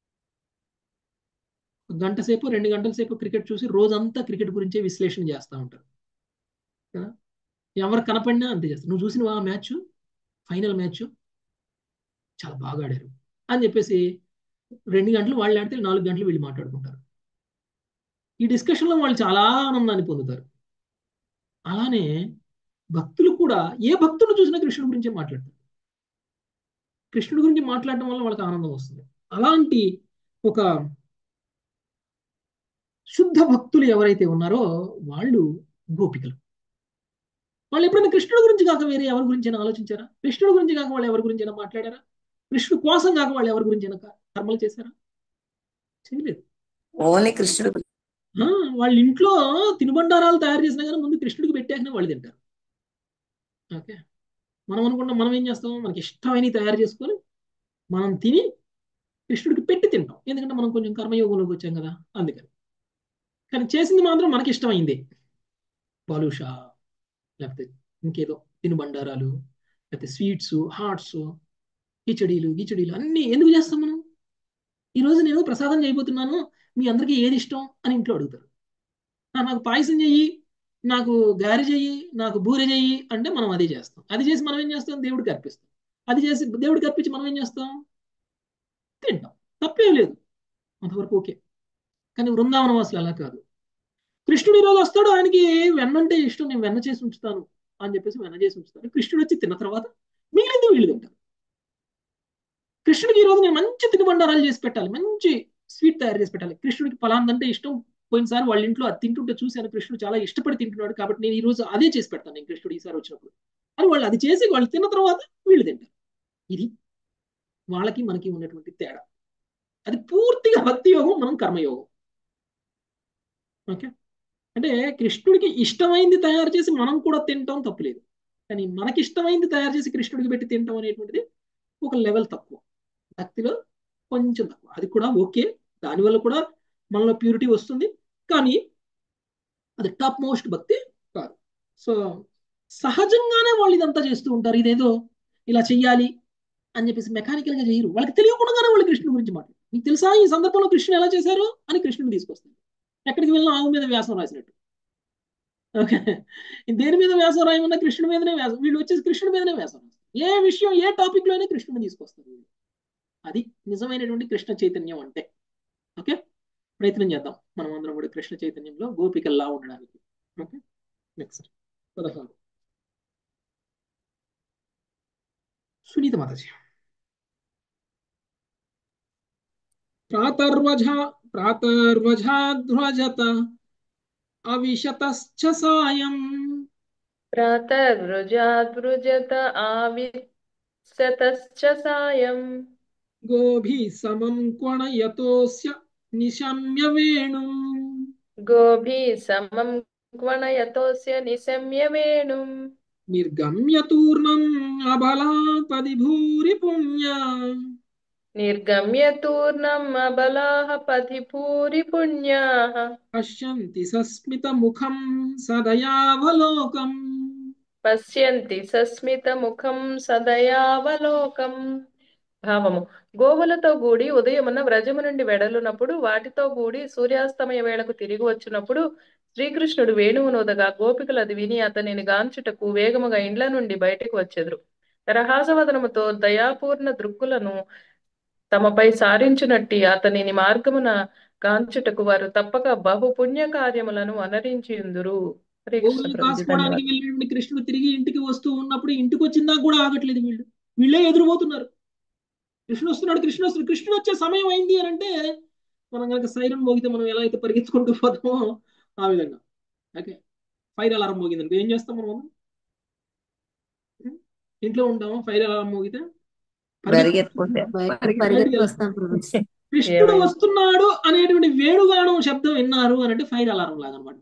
గంట సేపు రెండు గంటల సేపు క్రికెట్ చూసి రోజంతా క్రికెట్ గురించే విశ్లేషణ చేస్తూ ఉంటారు కదా ఎవరు కనపడినా అంతే చేస్తారు నువ్వు చూసినవా ఆ మ్యాచ్ ఫైనల్ మ్యాచ్ చాలా బాగా ఆడారు అని చెప్పేసి రెండు గంటలు వాళ్ళు ఆడితే నాలుగు గంటలు వీళ్ళు మాట్లాడుకుంటారు ఈ డిస్కషన్లో వాళ్ళు చాలా ఆనందాన్ని పొందుతారు అలానే భక్తులు కూడా ఏ భక్తుడు చూసినా కృష్ణుడి గురించే మాట్లాడతారు కృష్ణుడి గురించి మాట్లాడటం వల్ల వాళ్ళకి ఆనందం వస్తుంది అలాంటి ఒక శుద్ధ భక్తులు ఎవరైతే ఉన్నారో వాళ్ళు గోపికలు వాళ్ళు ఎప్పుడైనా కృష్ణుడి గురించి కాక వేరే ఎవరి గురించి ఆలోచించారా కృష్ణుడి గురించి కాక వాళ్ళు ఎవరి గురించి మాట్లాడారా కృష్ణుడు కోసం కాక వాళ్ళు ఎవరి గురించి కర్మలు చేశారా చేయలేదు ఓన్లీ కృష్ణుడు వాళ్ళ ఇంట్లో తినుబండారాలు తయారు చేసినా కానీ ముందు కృష్ణుడికి పెట్టాకనే వాళ్ళు తింటారు ఓకే మనం అనుకుంటాం మనం ఏం చేస్తాం మనకి ఇష్టమైన తయారు చేసుకొని మనం తిని కృష్ణుడికి పెట్టి తింటాం ఎందుకంటే మనం కొంచెం కర్మయోగంలోకి వచ్చాం కదా అందుకని కానీ చేసింది మాత్రం మనకి ఇష్టమైంది బాలుషా లేకపోతే ఇంకేదో తినుబండారాలు లేకపోతే స్వీట్స్ హాట్స్ కిచడీలు గిచడీలు అన్నీ ఎందుకు చేస్తాం మనం ఈరోజు నేను ప్రసాదం చేయబోతున్నాను మీ అందరికీ ఏది ఇష్టం అని ఇంట్లో అడుగుతారు నాకు పాయసం చెయ్యి నాకు గారి చెయ్యి నాకు బూరె చెయ్యి అంటే మనం అదే చేస్తాం అది చేసి మనం ఏం చేస్తాం దేవుడికి అర్పిస్తాం అది చేసి దేవుడికి అర్పించి మనం ఏం చేస్తాం తింటాం తప్పేం లేదు అంతవరకు ఓకే కానీ బృందావన వాసులు అలా కాదు కృష్ణుడు ఈరోజు వస్తాడు ఆయనకి వెన్న అంటే ఇష్టం నేను వెన్న చేసి ఉంచుతాను అని చెప్పేసి వెన్న చేసి ఉంచుతాను కృష్ణుడు వచ్చి తిన్న తర్వాత మిగిలింది వీళ్ళు తింటారు కృష్ణుడికి ఈరోజు నేను మంచి తినుబండారాలు చేసి పెట్టాలి మంచి స్వీట్ తయారు చేసి పెట్టాలి కృష్ణుడికి ఫలాందంటే ఇష్టం పోయినసారి వాళ్ళ ఇంట్లో అది తింటుంటే చూశాను కృష్ణుడు చాలా ఇష్టపడి తింటున్నాడు కాబట్టి నేను ఈ రోజు అదే చేసి పెడతాను నేను కృష్ణుడు ఈసారి వచ్చినప్పుడు అని వాళ్ళు అది చేసి వాళ్ళు తిన్న తర్వాత వీళ్ళు తింటారు ఇది వాళ్ళకి మనకి ఉన్నటువంటి తేడా అది పూర్తిగా భక్తి యోగం మనం కర్మయోగం ఓకే అంటే కృష్ణుడికి ఇష్టమైంది తయారు చేసి మనం కూడా తింటాం తప్పులేదు కానీ మనకి ఇష్టమైంది తయారు చేసి కృష్ణుడికి పెట్టి తింటాం అనేటువంటిది ఒక లెవెల్ తక్కువ భక్తిలో కొంచెం తక్కువ అది కూడా ఓకే దానివల్ల కూడా మనలో ప్యూరిటీ వస్తుంది కానీ అది టాప్ మోస్ట్ భక్తి కాదు సో సహజంగానే వాళ్ళు ఇదంతా చేస్తూ ఉంటారు ఇదేదో ఇలా చెయ్యాలి అని చెప్పేసి మెకానికల్ గా చేయరు వాళ్ళకి తెలియకుండానే వాళ్ళు కృష్ణుడి గురించి మాట్లాడు నీకు తెలుసా ఈ సందర్భంలో కృష్ణుడు ఎలా చేశారు అని కృష్ణుని తీసుకొస్తారు ఎక్కడికి వెళ్ళినా ఆవు మీద వ్యాసం రాసినట్టు ఓకే దేని మీద వ్యాసం రాయమన్నా కృష్ణుడి మీదనే వ్యాసం వీళ్ళు వచ్చేసి కృష్ణుడి మీదనే వ్యాసం రాస్తారు ఏ విషయం ఏ టాపిక్ లోనే కృష్ణుని తీసుకొస్తారు వీళ్ళు అది నిజమైనటువంటి కృష్ణ చైతన్యం అంటే ఓకే ప్రయత్నం చేద్దాం మనం అందరం కూడా కృష్ణ చైతన్యంలో గోపికల్లా ఉండడానికి ఓకే నెక్స్ట్ పదహారు సునీత మాతాజీ ప్రాతర్వజా ప్రాతర్వజాధ్వజత అవిశతశ్చ సాయం ప్రాతర్వృజాద్వృజత ఆవిశతశ్చ సాయం గోభిः సమం క్వణయతోస్య నిశమ్య వేణుం గోభిः సమం క్వణయతోస్య నిశమ్య వేణుం నిర్గమ్య తూర్ణం అబలాపది భూరి పుణ్యా నిర్గమ్య తూర్ణం అబలాః పథిభూరి పుణ్యాః పశ్యంతి సస్మిత ముఖం సదయావలోకం పశ్యంతి సస్మిత ముఖం సదయావలోకం భావము గోవులతో కూడి ఉదయమున వ్రజము నుండి వెడలునప్పుడు వాటితో కూడి సూర్యాస్తమయ వేళకు తిరిగి వచ్చినప్పుడు శ్రీకృష్ణుడు వేణువునోదగా గోపికలు అది విని అతనిని గాంచుటకు వేగముగా ఇండ్ల నుండి బయటకు వచ్చెదరు తరహాసవదనముతో దయాపూర్ణ దృక్కులను తమపై సారించునట్టి అతనిని మార్గమున గాంచుటకు వారు తప్పక బహు పుణ్య కార్యములను అనరించియుందురు హరే కృష్ణ గోవులను ప్రభుజీ కాసుకోవడానికి ధన్యవాదాలు వెళ్ళినటువంటి కృష్ణుడు తిరిగి ఇంటికి వస్తూ ఉన్నప్పుడు ఇంటికి వచ్చిందా కూడా ఆగట్లేదు వీళ్ళు వీళ్ళే ఎదురుపోతున్నారు కృష్ణుడు వస్తున్నాడు కృష్ణుడు వస్తున్నాడు కృష్ణుడు వచ్చే సమయం అయింది అని అంటే మనం కనుక సైరన్ మోగితే మనం ఎలా అయితే పరిగెత్తుకుంటూ పోతామో ఆ విధంగా ఓకే ఫైర్ అలారం మోగింది అనుకో ఏం చేస్తాం మనం ఇంట్లో ఉంటామా ఫైర్ అలారం మోగితే పరిగెత్తుకుంటే బయటకు పరిగెత్తుకు వస్తాం ప్రభుజీ కృష్ణుడు వస్తున్నాడు అనేటువంటి వేణుగానం శబ్దం విన్నారు అని అంటే ఫైర్ అలారం లాగా అనమాట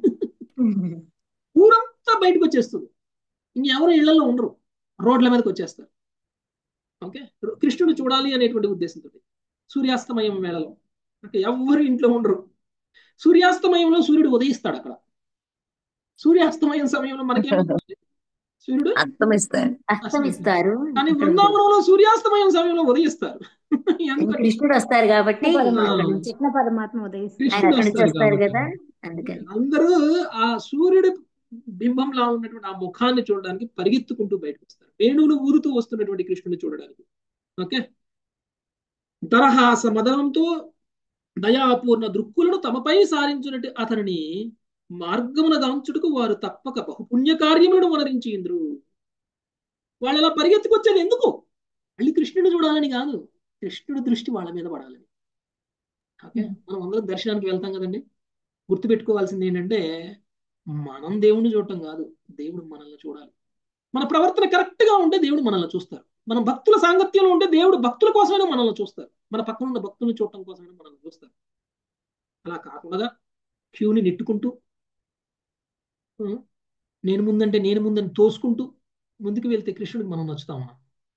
ఊరంతా బయటకు వచ్చేస్తుంది ఇంకెవరు ఇళ్లలో ఉండరు రోడ్ల మీదకి వచ్చేస్తారు ఓకే కృష్ణుడు చూడాలి అనేటువంటి ఉద్దేశంతో సూర్యాస్తమయం వేళలో ఓకే ఎవ్వరు ఇంట్లో ఉండరు సూర్యాస్తమయంలో సూర్యుడు ఉదయిస్తాడు అక్కడ సూర్యాస్తమయం సమయంలో మనకేమవుతుంది సూర్యుడు అస్తమిస్తారు అస్తమిస్తారు కానీ బృందావనంలో సూర్యాస్తమయం సమయంలో ఉదయిస్తారు ఎందుకని కృష్ణుడు వస్తారు కాబట్టి అక్కడ నుంచి కృష్ణ పరమాత్మ ఉదయిస్తుంది ఆయన కృష్ణుడు అక్కడి నుంచి వస్తారు వస్తారు కాబట్టి కదా అందుకని అందరూ ఆ సూర్యుడి బింబంలా ఉన్నటువంటి ఆ ముఖాన్ని చూడడానికి పరిగెత్తుకుంటూ బయటకు వస్తారు వేణువులు ఊరుతూ వస్తున్నటువంటి కృష్ణుని చూడడానికి ఓకే తరహాస మదనంతో దయాపూర్ణ దృక్కులను తమపై సారించినట్టు అతనిని మార్గమున గాంచుటకు వారు తప్పక బహుపుణ్య కార్యములను వనరించి ఇంద్రు వాళ్ళు ఇలా పరిగెత్తుకొచ్చేది ఎందుకు మళ్ళీ కృష్ణుని చూడాలని కాదు కృష్ణుడి దృష్టి వాళ్ళ మీద పడాలని ఓకే మనం అందరం దర్శనానికి వెళ్తాం కదండి గుర్తుపెట్టుకోవాల్సింది ఏంటంటే మనం దేవుణ్ణి చూడటం కాదు దేవుడు మనల్ని చూడాలి మన ప్రవర్తన కరెక్ట్ గా ఉంటే దేవుడు మనల్ని చూస్తారు మన భక్తుల సాంగత్యంలో ఉంటే దేవుడు భక్తుల కోసమైనా మనల్ని చూస్తారు మన పక్కన ఉన్న భక్తులను చూడటం కోసమైనా మనల్ని చూస్తారు అలా కాకుండా క్యూని నెట్టుకుంటూ ఆ, నేను ముందంటే నేను ముందని తోసుకుంటూ ముందుకు వెళ్తే కృష్ణుడికి మనం నచ్చుతామా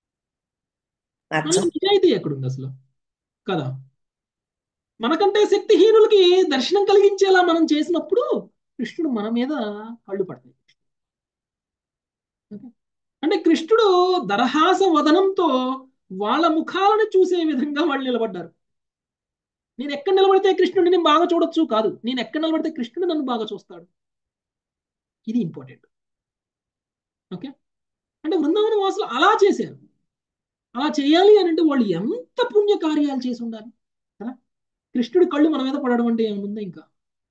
మనలో నిజాయితీ ఎక్కడుంది అసలు కదా మనకంటే శక్తిహీనులకి దర్శనం కలిగించేలా మనం చేసినప్పుడు కృష్ణుడు మన మీద కళ్ళు పడతాయి ఓకే? అంటే కృష్ణుడు దరహాస వదనంతో వాళ్ళ ముఖాలను చూసే విధంగా వాళ్ళు నిలబడ్డారు నేను ఎక్కడ నిలబడితే కృష్ణుడిని నేను బాగా చూడొచ్చు కాదు నేను ఎక్కడ నిలబడితే కృష్ణుడు నన్ను బాగా చూస్తాడు ఇది ఇంపార్టెంట్ ఓకే అంటే బృందావన వాసులు అలా చేశారు అలా చేయాలి అని అంటే వాళ్ళు ఎంత పుణ్య కార్యాలు చేసి ఉండాలి కదా కృష్ణుడి కళ్ళు మన మీద పడడం అంటే ఏముంది ఇంకా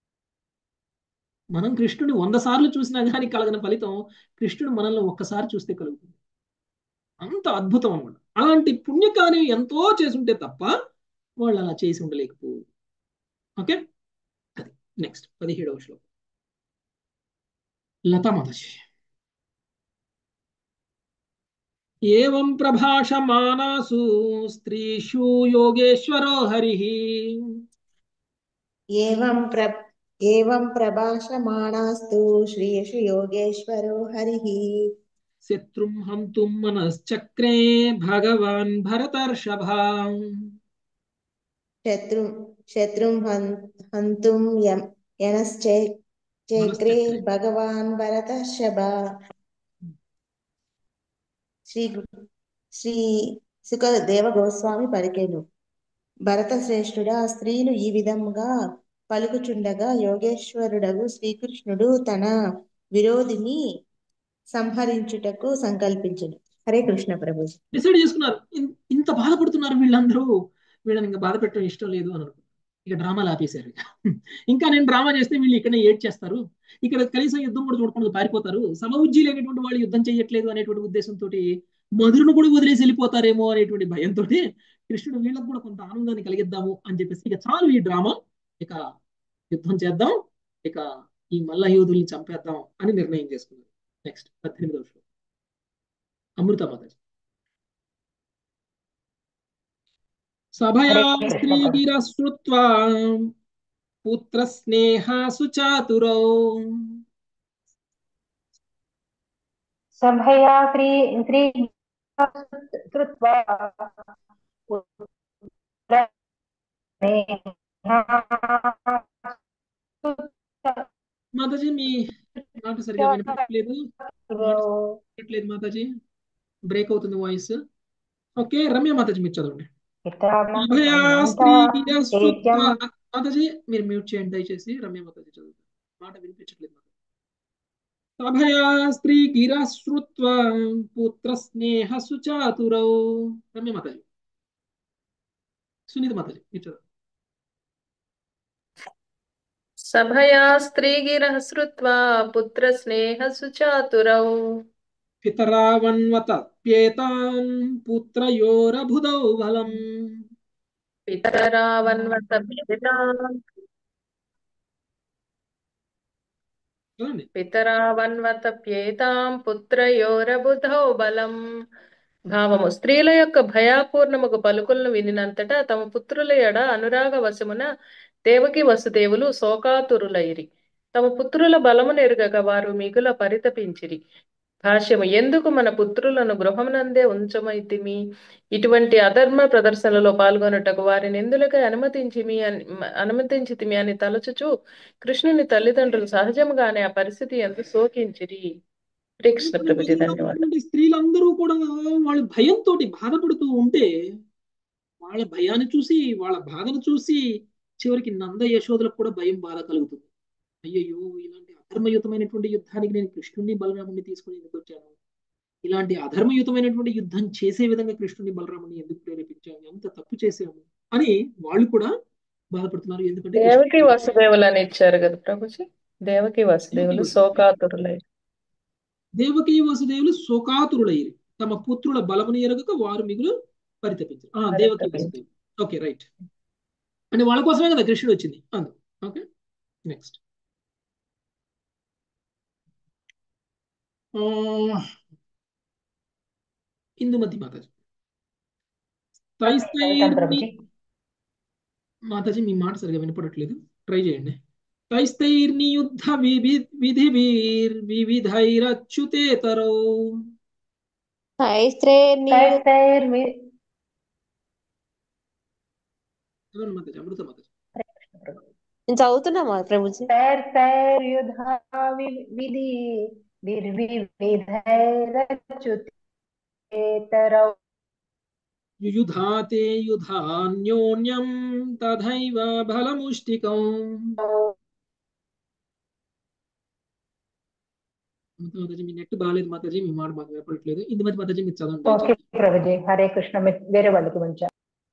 మనం కృష్ణుడిని వంద సార్లు చూసినా కానీ కలగని ఫలితం కృష్ణుడు మనల్ని ఒక్కసారి చూస్తే కలుగుతుంది అంత అద్భుతం అనమాట అలాంటి పుణ్యకార్యం ఎంతో చేసుంటే తప్ప వాళ్ళు అలా చేసి ఉండలేకపో ఓకే అది నెక్స్ట్ పదిహేడవ శ్లోకం లతా మాతాజీ ఏవం ప్రభాషమానాసు స్త్రీషు యోగేశ్వరో హరి ఏవం ప్ర ఏవం ప్రభాషమాణాస్తు శ్రీషు యోగేశ్వరో హరిః శత్రుం హంతుం మనశ్చక్రే భగవాన్ భరతర్షభ శత్రు శత్రుం హన్ హంతుం యం యనశ్చ చక్రే భగవాన్ భరతర్షభ శ్రీ గు- శ్రీ సుఖదేవ గోస్వామి పలికెను భరత శ్రేష్ఠుడా స్త్రీలు ఈ విధముగా పలుకుచుండగా యోగేశ్వరుడగు శ్రీకృష్ణుడు తన విరోధిని సంహరించుటకు సంకల్పించును హరే కృష్ణ ప్రభు డిసైడ్ చేసుకున్నారు ఇన్- ఇంత బాధపడుతున్నారు వీళ్ళందరూ వీళ్ళని ఇంకా బాధ పెట్టడం ఇష్టం లేదు అని అనుకున్నారు ఇక డ్రామాలు ఆపేశారు ఇక. ఇంకా నేను డ్రామా చేస్తే వీళ్ళు ఇక్కడనే ఏడ్ చేస్తారు ఇక్కడ కనీసం యుద్ధం కూడా చూడకుండా పారిపోతారు సమబుద్ధి లేనటువంటి వాళ్ళు యుద్ధం చేయట్లేదు అనేటువంటి ఉద్దేశంతో మధురను కూడా వదిలేసి వెళ్ళిపోతారేమో అనేటువంటి భయంతో కృష్ణుడు వీళ్ళకు కూడా కొంత ఆనందాన్ని కలిగిద్దాము అని చెప్పేసి ఇక చాలు ఈ డ్రామా ఇక యుద్ధం చేద్దాం ఇక ఈ మల్ల యోధుల్ని చంపేద్దాం అని నిర్ణయం చేసుకున్నారు నెక్స్ట్ పద్దెనిమిదవ శ్లోకం అమృత మాతాజీ సభయా స్త్రీగిర శ్రుత్వా పుత్ర స్నేహాసు చాతురౌ సభయా స్త్రీ స్త్రీ కృత్వా మాతాజీ మీ మాట సరిగా వినపడట్లేదు వినపడట్లేదు మాతాజీ బ్రేక్ అవుతుంది వాయిస్ ఓకే రమ్య మాతాజీ మీరు చదవండి సభయా స్త్రీగిర శ్రుత్వా మాతాజీ మీరు మ్యూట్ చేయండి దయచేసి రమ్య మాతాజీ చదువుతారు మాట వినిపించట్లేదు మాతాజీ సభయా స్త్రీ గిరా శ్రుత్వా పుత్ర స్నేహ సుచాతురౌ రమ్య మాతాజీ సునీత మాతాజీ మీరు చదవండి సభయా స్త్రీగిరః శ్రుత్వా పుత్రస్నేహసు చాతురౌ పితరావన్వత ప్యేతాం పుత్రయోరభుదౌ బలం పితరావన్వత పితాం చదవండి పితరావన్వత ప్యేతాం పుత్రయోరబుధౌ బలం భావము స్త్రీల యొక్క భయాపూర్ణముగు పలుకులను వినినంతటా తమ పుత్రుల ఎడ అనురాగ వశమున దేవకి వసుదేవులు శోకాతురులైరి తమ పుత్రుల బలమును ఎరుగక వారు మిగుల పరితపించిరి భాష్యము ఎందుకు మన పుత్రులను గృహమునందే ఉంచమైతిమి ఇటువంటి అధర్మ ప్రదర్శనలో పాల్గొనుటకు వారిని ఎందులకై అనుమతించిమి అని అనుమతించితిమి అని తలచుచు కృష్ణుని తల్లిదండ్రులు సహజముగానే ఆ పరిస్థితి ఎందు శోకించిరి హరే కృష్ణ ప్రభుజీ ధన్యవాదాలు ఉన్నటువంటి స్త్రీలందరూ కూడా వాళ్ళ భయంతో బాధపడుతూ ఉంటే వాళ్ళ భయాన్ని చూసి వాళ్ళ బాధను చూసి చివరికి నంద యశోదలకు కూడా భయం బాధ కలుగుతుంది అయ్యయ్యో ఇలాంటి అధర్మయుతమైనటువంటి యుద్ధానికి నేను కృష్ణుడిని బలరాముడిని తీసుకుని ఎందుకు వచ్చాను ఇలాంటి అధర్మయుతమైనటువంటి యుద్ధం చేసే విధంగా కృష్ణుడిని బలరాముడిని ఎందుకు ప్రేరేపించాము ఎంత తప్పు చేసాము అని వాళ్ళు కూడా బాధపడుతున్నారు ఎందుకంటే కృష్ణుడు దేవకి వసుదేవులు అని ఇచ్చారు కదా ప్రభుజీ దేవకి వసుదేవులు శోకాతురులై దేవకీ వసుదేవులు శోకాతురులైరి తమ పుత్రుల బలముని ఎరగక వారు మిగులు పరితపించారు ఆ దేవకీ వసుదేవులు ఓకే రైట్ అంటే వాళ్ళ కోసమే కదా కృష్ణుడు వచ్చింది అందు ఓకే నెక్స్ట్ ఇందుమతి మాతాజీ తైస్తైర్ని మాతాజీ మీ మాట సరిగా వినపడట్లేదు ట్రై చేయండి తైస్తైర్నియుద్ధ విధి విధిభిర్ వివిధైరచ్యుతేతరౌ తైస్త్రేర్ని చదవండి మాతాజీ అమృత మాతాజీ నేను చదువుతున్నా మా ప్రభుజీ విధి నిర్విధైరచ్యుతేతరౌ యుయుధాతే యుధాన్యోన్యం తథైవ బలముష్టికం మాతాజీ మీ నెట్ బాగాలేదు మాతాజీ మీ మాట మాకు వినపడట్లేదు ఇందుమతి మాతాజీ మీరు చదవండి ఓకే ప్రభుజీ హరే కృష్ణ మీ- వేరే వాళ్ళకి ఉంచా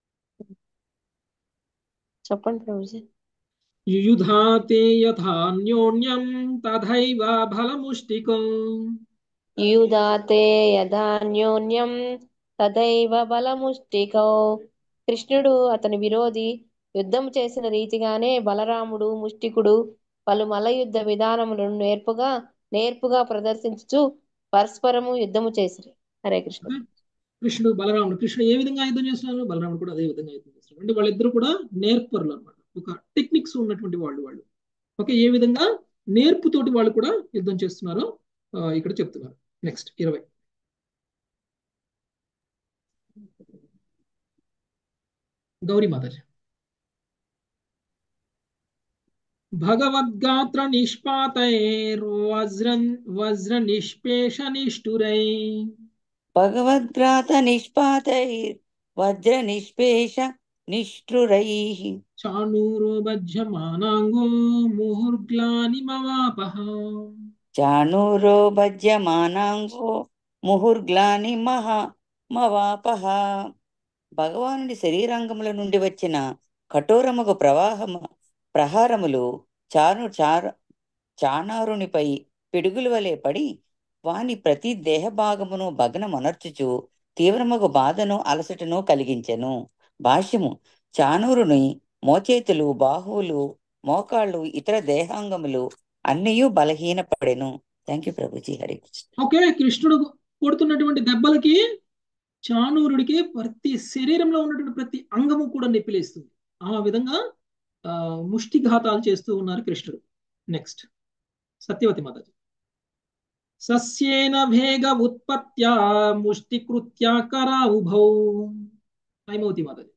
చెప్పండి ప్రభుజీ యుయుధాతే యథాన్యోన్యం తథైవ బలముష్టికం యూదాతే యథాన్యోన్యం తదైవ బలముష్టికౌ కృష్ణుడు అతని విరోధి యుద్ధం చేసిన రీతిగానే బలరాముడు ముష్టికుడు పలు మల్లయుద్ధ విధానములను నేర్పుగా నేర్పుగా ప్రదర్శించుచు పరస్పరము యుద్ధము చేసిరి హరే కృష్ణ కృష్ణుడు బలరాముడు కృష్ణుడు ఏ విధంగా యుద్ధం చేస్తున్నారు బలరాముడు కూడా అదే విధంగా యుద్ధం చేస్తున్నారు అంటే వాళ్ళిద్దరు కూడా నేర్పరులు అన్నమాట ఒక టెక్నిక్స్ ఉన్నటువంటి వాళ్ళు వాళ్ళు ఓకే ఏ విధంగా నేర్పుతోటి వాళ్ళు కూడా యుద్ధం చేస్తున్నారో ఆ, ఇక్కడ చెప్తున్నారు నెక్స్ట్ ఇరవై గౌరీ మాతాజీ భగవద్గాత్ర నిష్పాతైర్వజ్ర వజ్ర నిష్పేష నిష్ఠురై భగవద్గ్రాత నిష్పాతైర్ వజ్ర నిష్పేష నిష్ఠురైః చాణూరో బధ్యమానాంగో ముహుర్గ్లాని మవాపహ చాణూరో భజ్యమానాంగో ముహుర్గ్లాని మహా మవాపహ భగవానుడి శరీరాంగముల నుండి వచ్చిన కఠోరముగు ప్రవాహము ప్రహారములు చాను చార చాణారునిపై పిడుగుల వలె పడి వాని ప్రతి దేహభాగమును భగ్నమొనర్చుచు తీవ్రమగు బాధను అలసటను కలిగించెను భాష్యము చానూరుని మోచేతులు బాహువులు మోకాళ్ళు ఇతర దేహాంగములు అన్నయూ బలహీనపడెను థ్యాంక్ యూ ప్రభుజీ హరి కృష్ణ ఓకే కృష్ణుడు కొడుతున్నటువంటి దెబ్బలకి చాణూరుడికి ప్రతి శరీరంలో ఉన్నటువంటి ప్రతి అంగము కూడా నొప్పిలేస్తుంది ఆ విధంగా ఆ, ముష్టిఘాతాలు చేస్తూ ఉన్నారు కృష్ణుడు నెక్స్ట్ సత్యవతి మాతాజీ సస్యేన భేగ ఉత్పత్త్యా ముష్టికృత్యా కరా ఉభౌ హైమవతి మాతాజీ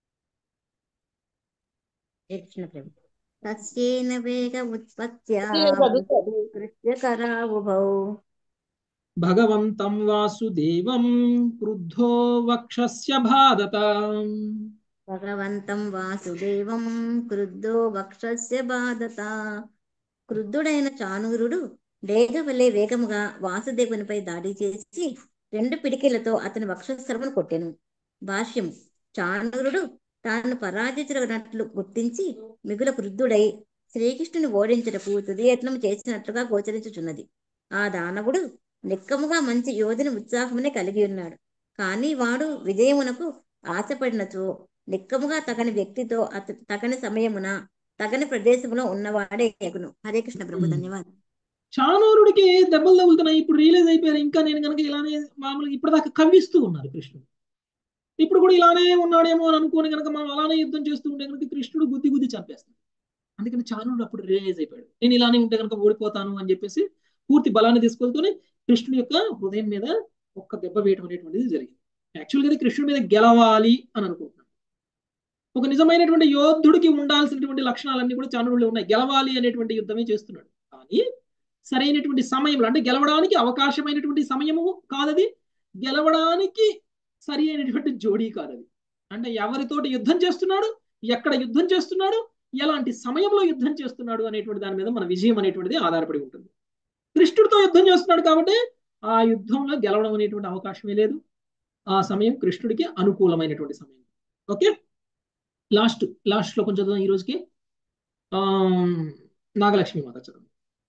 హరే కృష్ణ ప్రభు తస్యేన వేగ ఉత్పత్త్యా కృత్యకరావుభౌ భగవంతం వాసుదేవం క్రుద్ధో వక్షస్య బాధత భగవంతం వాసుదేవం క్రుద్ధో వక్షస్య బాధత క్రుద్ధుడైన చాణూరుడు డేగ వలె వేగముగా వాసుదేవునిపై దాడి చేసి రెండు పిడికిలతో అతని వక్షస్థలమును కొట్టెను భాష్యం చాణూరుడు తాను పరాజితుడనట్లు గుర్తించి మిగుల క్రుద్ధుడై శ్రీకృష్ణుని ఓడించుటకు తుది యత్నం చేసినట్లుగా గోచరించుచున్నది ఆ దానవుడు నిక్కముగా మంచి యోధుని ఉత్సాహమునే కలిగి ఉన్నాడు కానీ వాడు విజయమునకు ఆశపడినచో నిక్కముగా తగని వ్యక్తితో అత తగని సమయమున తగని ప్రదేశములో ఉన్నవాడే ఎగును హరే కృష్ణ ప్రభు ధన్యవాదాలు చాణూరుడికి దెబ్బలు తగులుతున్నాయి ఇప్పుడు రియలైజ్ అయిపోయారు ఇంకా నేను కనుక ఇలానే మామూలుగా ఇప్పటిదాకా కవ్విస్తూ ఉన్నారు కృష్ణుడు ఇప్పుడు కూడా ఇలానే ఉన్నాడేమో అని అనుకోని కనుక మనం అలానే యుద్ధం చేస్తూ ఉంటే కనుక కృష్ణుడు గుద్ది గుద్ది చంపేస్తాడు అందుకని చాణూరుడు అప్పుడు రియలైజ్ అయిపోయాడు నేను ఇలానే ఉంటే కనుక ఓడిపోతాను అని చెప్పేసి పూర్తి బలాన్ని తీసుకెళ్తూనే కృష్ణుడి యొక్క హృదయం మీద ఒక్క దెబ్బ వేయడం అనేటువంటిది జరిగింది యాక్చువల్గా అది కృష్ణుడి మీద గెలవాలి అని అనుకుంటున్నాను ఒక నిజమైనటువంటి యోధుడికి ఉండాల్సినటువంటి లక్షణాలన్నీ కూడా చాణురులో ఉన్నాయి గెలవాలి అనేటువంటి యుద్ధమే చేస్తున్నాడు కానీ సరైనటువంటి సమయంలో అంటే గెలవడానికి అవకాశమైనటువంటి సమయము కాదది గెలవడానికి సరి అయినటువంటి జోడీ కాదది అంటే ఎవరితోటి యుద్ధం చేస్తున్నాడు ఎక్కడ యుద్ధం చేస్తున్నాడు ఎలాంటి సమయంలో యుద్ధం చేస్తున్నాడు అనేటువంటి దాని మీద మన విజయం అనేటువంటిది ఆధారపడి ఉంటుంది కృష్ణుడితో యుద్ధం చేస్తున్నాడు కాబట్టి ఆ యుద్ధంలో గెలవడం అనేటువంటి అవకాశమే లేదు ఆ సమయం కృష్ణుడికి అనుకూలమైనటువంటి సమయం ఓకే లాస్ట్ లాస్ట్ లో కొంచెం చదువు ఈ రోజుకి ఆ నాగలక్ష్మి మాత చదువు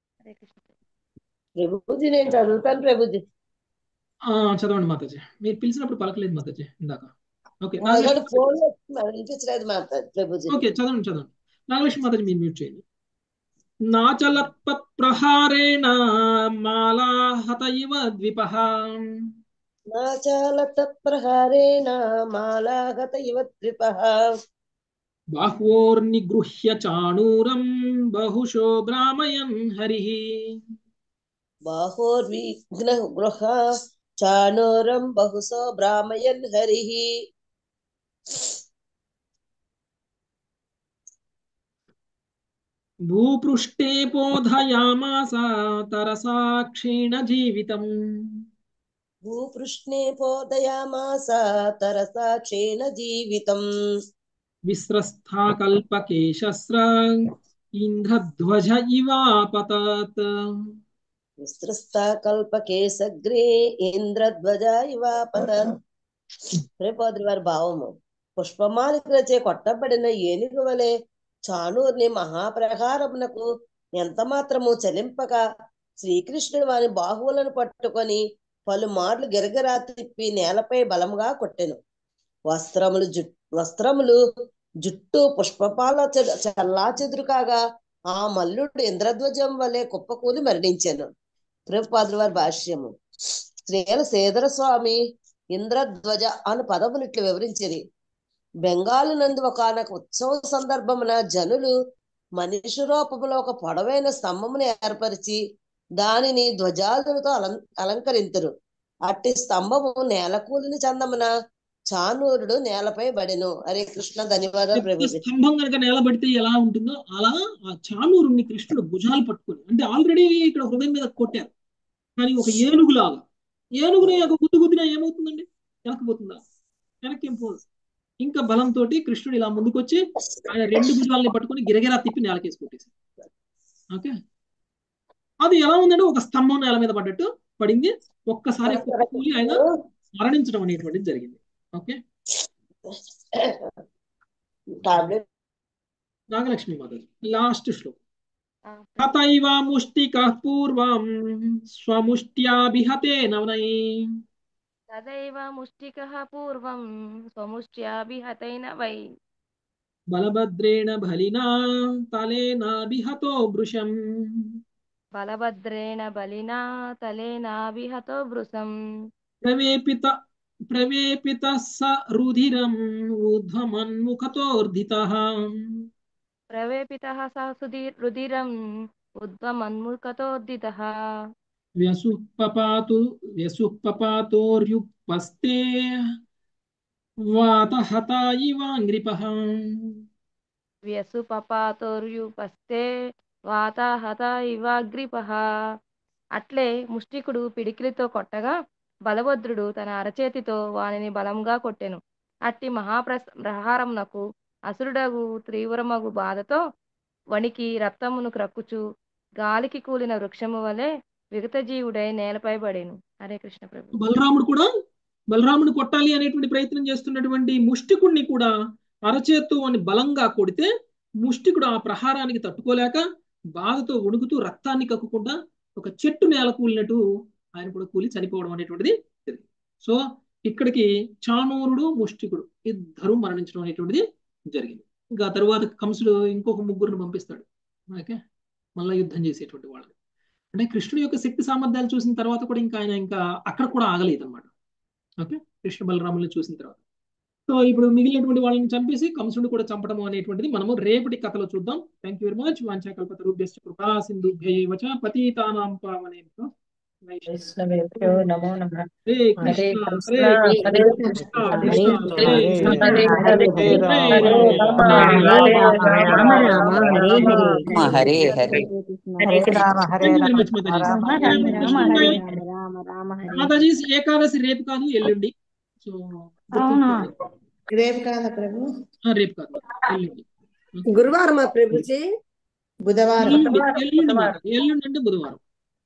ప్రభుజీ నేను చదువుతాను ప్రభుజీ ఆ, చదవండి మాతాజీ మీరు పిలిచినప్పుడు పలకలేదు మాతాజీ ఇందాక ఓకే నాగడు నాగలక్ష్మి ఫోన్ వినిపించలేదు మాట ప్రభుజీ ఓకే చదవండి చదవండి నాగలక్ష్మి మాతాజీ మీరు మ్యూట్ చేయండి నాచలత్పత్ ప్రహారేణ మాలాహత ఇవ ద్విపః నాచాలత ప్రహారేణ మాలాగత ఇవ ద్విపః బాహ్వోర్నిగృహ్య చాణూరం బహుశో భ్రామయన్ హరిః బాహోర్విఘ్న గృహ చాణూరం బహుశో భ్రామయన్ హరిః భూపృష్ఠే బోధయామాస తరసా క్షీణ జీవితం భూపృష్ణే పోదయామాస తరసా క్షీణ జీవితం విస్రస్థా కల్పకేశస్ర ఇంద్రధ్వజ ఇవాపతత్ విస్తృస్త కల్పకేశగ్రే ఇంద్రధ్వజ ఇవాపత రేపోద్రి వారి భావము పుష్పమాలికలచే కొట్టబడిన ఏనుగు వలె చాణూర్ని మహాప్రహారమునకు ఎంత మాత్రము చలింపక శ్రీకృష్ణుడు వారి బాహువులను పట్టుకొని పలుమార్లు గిరగిరా తిప్పి నేలపై బలముగా కొట్టెను వస్త్రములు జుట్ వస్త్రములు జుట్టు పుష్పపాల చల్లా చెదురు కాగా ఆ మల్లుడు ఇంద్రధ్వజం వలె కుప్పకూలి మరణించాను ప్రభుపాదుల వారి భాష్యము శ్రీల సేదర స్వామి ఇంద్రధ్వజ అను పదములు ఇట్లు వివరించిరి బెంగాలు నందు ఒకనొక ఉత్సవ సందర్భమున జనులు మనిషి రూపములో ఒక పొడవైన స్తంభమును ఏర్పరిచి దానిని ధ్వజాదులతో అలం అలంకరింతురు అట్టి స్తంభము నేలకూలిని చందమున చానూరుడు నేలపై పడెను హరే కృష్ణ ధన్యవాదాలు పెద్ద ప్రభుజీ స్తంభం కనుక నేలబడితే ఎలా ఉంటుందో అలా ఆ చానూరుని కృష్ణుడు భుజాలు పట్టుకొని అంటే ఆల్రెడీ ఇక్కడ హృదయం మీద కొట్టారు కానీ ఒక ఏనుగులాగా ఏనుగుని ఒక గుద్దు గుద్దినా ఏమవుతుందండి వెనక్కిపోతుందా వెనక్కి ఏం పోదు ఇంకా బలంతో కృష్ణుడు ఇలా ముందుకొచ్చి ఆయన రెండు భుజాలని పట్టుకొని గిరగిరా తిప్పి నేలకేసి కొట్టేశారు ఓకే అది ఎలా ఉందంటే ఒక స్తంభం నేల మీద పడ్డట్టు పడింది ఒక్కసారి కూలి ఆయన మరణించడం అనేటువంటిది జరిగింది ఓకే టాబ్లెట్ నాగలక్ష్మి మాత లాస్ట్ శ్లోకం హతైవ ముష్టిక పూర్వం స్వముష్ట్యాభిహతే నవనై తదైవ ముష్టికః పూర్వం స్వముష్ట్యాభిహతైన వై బలభద్రేణ బలినా తలేనాభిహతో వృషం బలభద్రేణ బలినా తలేనాభిహతో వృసం ప్రవేపిత ప్రవేపిత స రుధిరం ఊర్ధ్వమన్ముఖతోర్ధితః ప్రవేపితः స సుధీర్ రుధిరం ఉద్వమన్ముఖతోద్దితः వ్యసుః పపాతు వ్యసుః పపాతోర్యుపస్తే వాతహత ఇవాంగ్రిపః వ్యసుపపాతోర్యుపస్తే వాతాహత ఇవాగ్రిపః అట్లే ముష్టికుడు పిడికిలితో కొట్టగా బలభద్రుడు తన అరచేతితో వానిని బలంగా కొట్టెను అట్టి మహాప్రస ప్రహారమునకు అసురుడగు తీవ్రమగు బాధతో వణికి రక్తమును క్రక్కుచు గాలికి కూలిన వృక్షము వలె విగతజీవుడై నేలపై పడేను హరే కృష్ణ ప్రభు బలరాముడు కూడా బలరాముడు కొట్టాలి అనేటువంటి ప్రయత్నం చేస్తున్నటువంటి ముష్టికుడిని కూడా అరచేత్తో అని బలంగా కొడితే ముష్టికుడు ఆ ప్రహారానికి తట్టుకోలేక బాధతో వణుకుతూ రక్తాన్ని కక్కకుండా ఒక చెట్టు నేల కూలినట్టు ఆయన కూడా కూలి చనిపోవడం అనేటువంటిది జరిగింది సో ఇక్కడికి చాణూరుడు ముష్టికుడు ఇద్దరు మరణించడం అనేటువంటిది జరిగింది ఇంకా తరువాత కంసుడు ఇంకొక ముగ్గురిని పంపిస్తాడు ఓకే మళ్ళా యుద్ధం చేసేటువంటి వాళ్ళని అంటే కృష్ణుడి యొక్క శక్తి సామర్థ్యాలు చూసిన తర్వాత కూడా ఇంకా ఆయన ఇంకా అక్కడ కూడా ఆగలేదు అనమాట ఓకే కృష్ణ బలరాములను చూసిన తర్వాత సో ఇప్పుడు మిగిలినటువంటి వాళ్ళని చంపేసి కంసుడు కూడా చంపడం అనేటువంటిది మనము రేపటి కథలో చూద్దాం థ్యాంక్ యూ వెరీ మచ్ వాంఛాకల్పత రూభ్యశ్చ కృపా సింధుభ్యైవ చ పతీతానాం పావనేభ్యో వైష్ణవేభ్యో నమో నమః హరే హరే కృష్ణ కృష్ణ హరే హరే కృష్ణ కృష్ణ కృష్ణ హరే కృష్ణ కృష్ణ హరే హరే హరే హరే హరే రామ రామ హరే హరే రామ హరే రామ హరే రామ కృష్ణ హరే రామ రామ హరే మాతాజీ ఏకాదశి రేపు కాదు ఎల్లుండి సో అవునా రేపు కాదా ప్రభు ఆ, రేపు కాదు ఎల్లుండి గురువారం ప్రభుజీ బుధవారం ఎల్లుండి ఎల్లుండి మాత ఎల్లుండి అంటే బుధవారం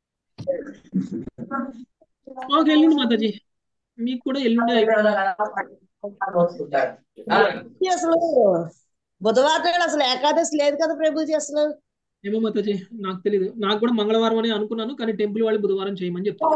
ఓకే ఎల్లుండి మాతాజీ మీకు కూడా ఎల్లుండి అసలు బుధవారం నాడు అసలు ఏకాదశి లేదు కదా ప్రభుజీ అసలు ఏమో మాతాజీ నాకు తెలియదు నాకు కూడా మంగళవారం అని అనుకున్నాను కానీ టెంపుల్ వాళ్ళు బుధవారం చేయమని చెప్తారు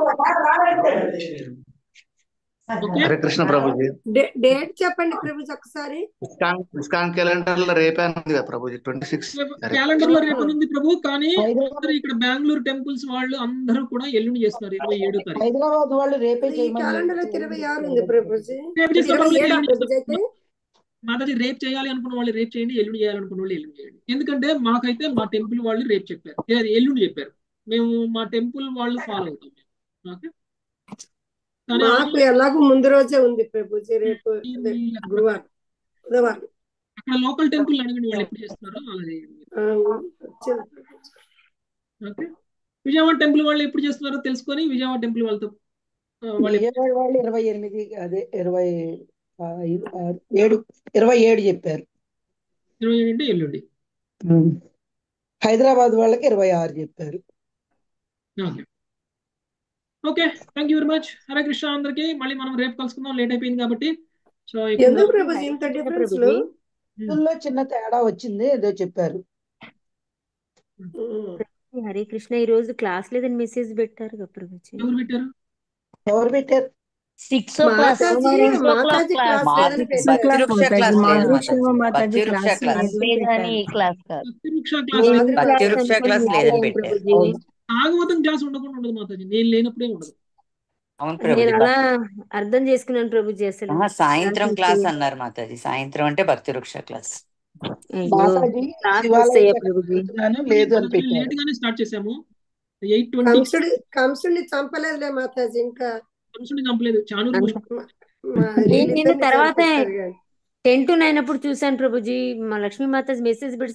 ఓకే హరే కృష్ణ ప్రభుజీ డే- డేట్ చెప్పండి ప్రభుజీ ఒకసారి ఇస్కాన్ ఇస్కాన్ క్యాలెండర్ లో రేపే ఉంది కదా ప్రభుజీ ట్వంటీ సిక్స్ క్యాలెండర్ లో రేపు ఉంది ప్రభు కానీ అందరూ ఇక్కడ బెంగళూరు టెంపుల్స్ వాళ్ళు అందరూ కూడా ఎల్లుండి చేస్తున్నారు ఇరవై ఏడో తారీఖు హైదరాబాద్ వాళ్ళు రేపే ఈ చేయమని క్యాలెండర్ అయితే ఇరవై ఆరు ఉంది ప్రభుజీ రేపు చేస్తే ఇరవై ప్రభుజీ ఏడా ఎల్లుండి ప్రభుజీ అయితే మాతాజీ రేపు చేయాలి అనుకున్న వాళ్ళు రేపు చేయండి ఎల్లుండి చేయాలనుకున్న వాళ్ళు ఎల్లుండి చేయండి ఎందుకంటే మాకైతే మా టెంపుల్ వాళ్ళు రేపు చెప్పారు లేదు ఎల్లుండి చెప్పారు మేము మా టెంపుల్ వాళ్ళు ఫాలో అవుతాం ఓకే కానీ మాకు ఎలాగో ముందు రోజే ఉంది ప్రభుజీ రేపు అదే గురువారం బుధవారం అక్కడ లోకల్ టెంపుల్ అడగండి వాళ్ళు ఎప్పుడు చేస్తున్నారో అలా చేయండి ఆ, వచ్చింది ప్రభుజీ. ఓకే విజయవాడ టెంపుల్ వాళ్ళు ఎప్పుడు చేస్తున్నారో తెలుసుకొని విజయవాడ టెంపుల్ వాళ్ళతో ఆ, వాళ్ళు ఎప్పుడు విజయవాడ వాళ్ళు ఇరవై ఎనిమిది అదే ఇరవై ఆ, ఐదు, ఆరు, ఏడు ఇరవై ఏడు చెప్పారు ఇరవై ఏడు అంటే ఎల్లుండి హైదరాబాద్ వాళ్ళకి ఇరవై ఆరు చెప్పారు okay okay thank you very much Hare Krishna అందరికి మళ్ళీ మనం రేపు కలుసుకుందాం లేట్ అయిపోయింది కాబట్టి సో ఎందుకు ప్రభుజీ ఇంత డిఫరెన్స్ లు ఇందులో చిన్న తేడా వచ్చింది ఏదో చెప్పారు హరే కృష్ణ ఈ రోజు క్లాస్ లేదని మెసేజ్ పెట్టారు కదా ప్రభుజీ ఎవరు పెట్టారు ఎవరు పెట్టారు సిక్స్ మాతాజీ మాతాజీ క్లాస్ లేదని పెట్టారు భక్తి వృక్ష క్లాస్ లేదు మాతాజీ భక్తి వృక్ష క్లాస్ భక్తి వృక్ష క్లాస్ భక్తి వృక్ష క్లాస్ లేదని పెట్టారు భాగవతం క్లాస్ ఉండకుండా ఉండదు మాతాజీ నేను లేనప్పుడే ఉండదు అవును నేను ప్రభుజీ అలా అర్థం చేసుకున్నాను ప్రభుజీ అసలు ఆహా, సాయంత్రం క్లాస్ అన్నారు మాతాజీ సాయంత్రం అంటే భక్తి వృక్ష క్లాస్ అయ్యో మాతాజీ క్లాస్ మిస్ శివాలయం అయ్యా ప్రభుజీ చెప్తున్నాను లేదు అని పెట్టారు లేట్ గానే స్టార్ట్ చేసాము ఎయిట్ ట్వంటీ కంసుడి కంసుడిని చంపలేదులే మాతాజీ ఇంకా కంసుడిని చంపలేదు చానూరు ముష్టి మా నేను నేను వీళ్ళిద్దరిని తర్వాత చంపేస్తారు కానీ టెన్ టు నైన్ అప్పుడు చూశాను ప్రభుజీ మా లక్ష్మీమాత మెసేజ్ పెట్టి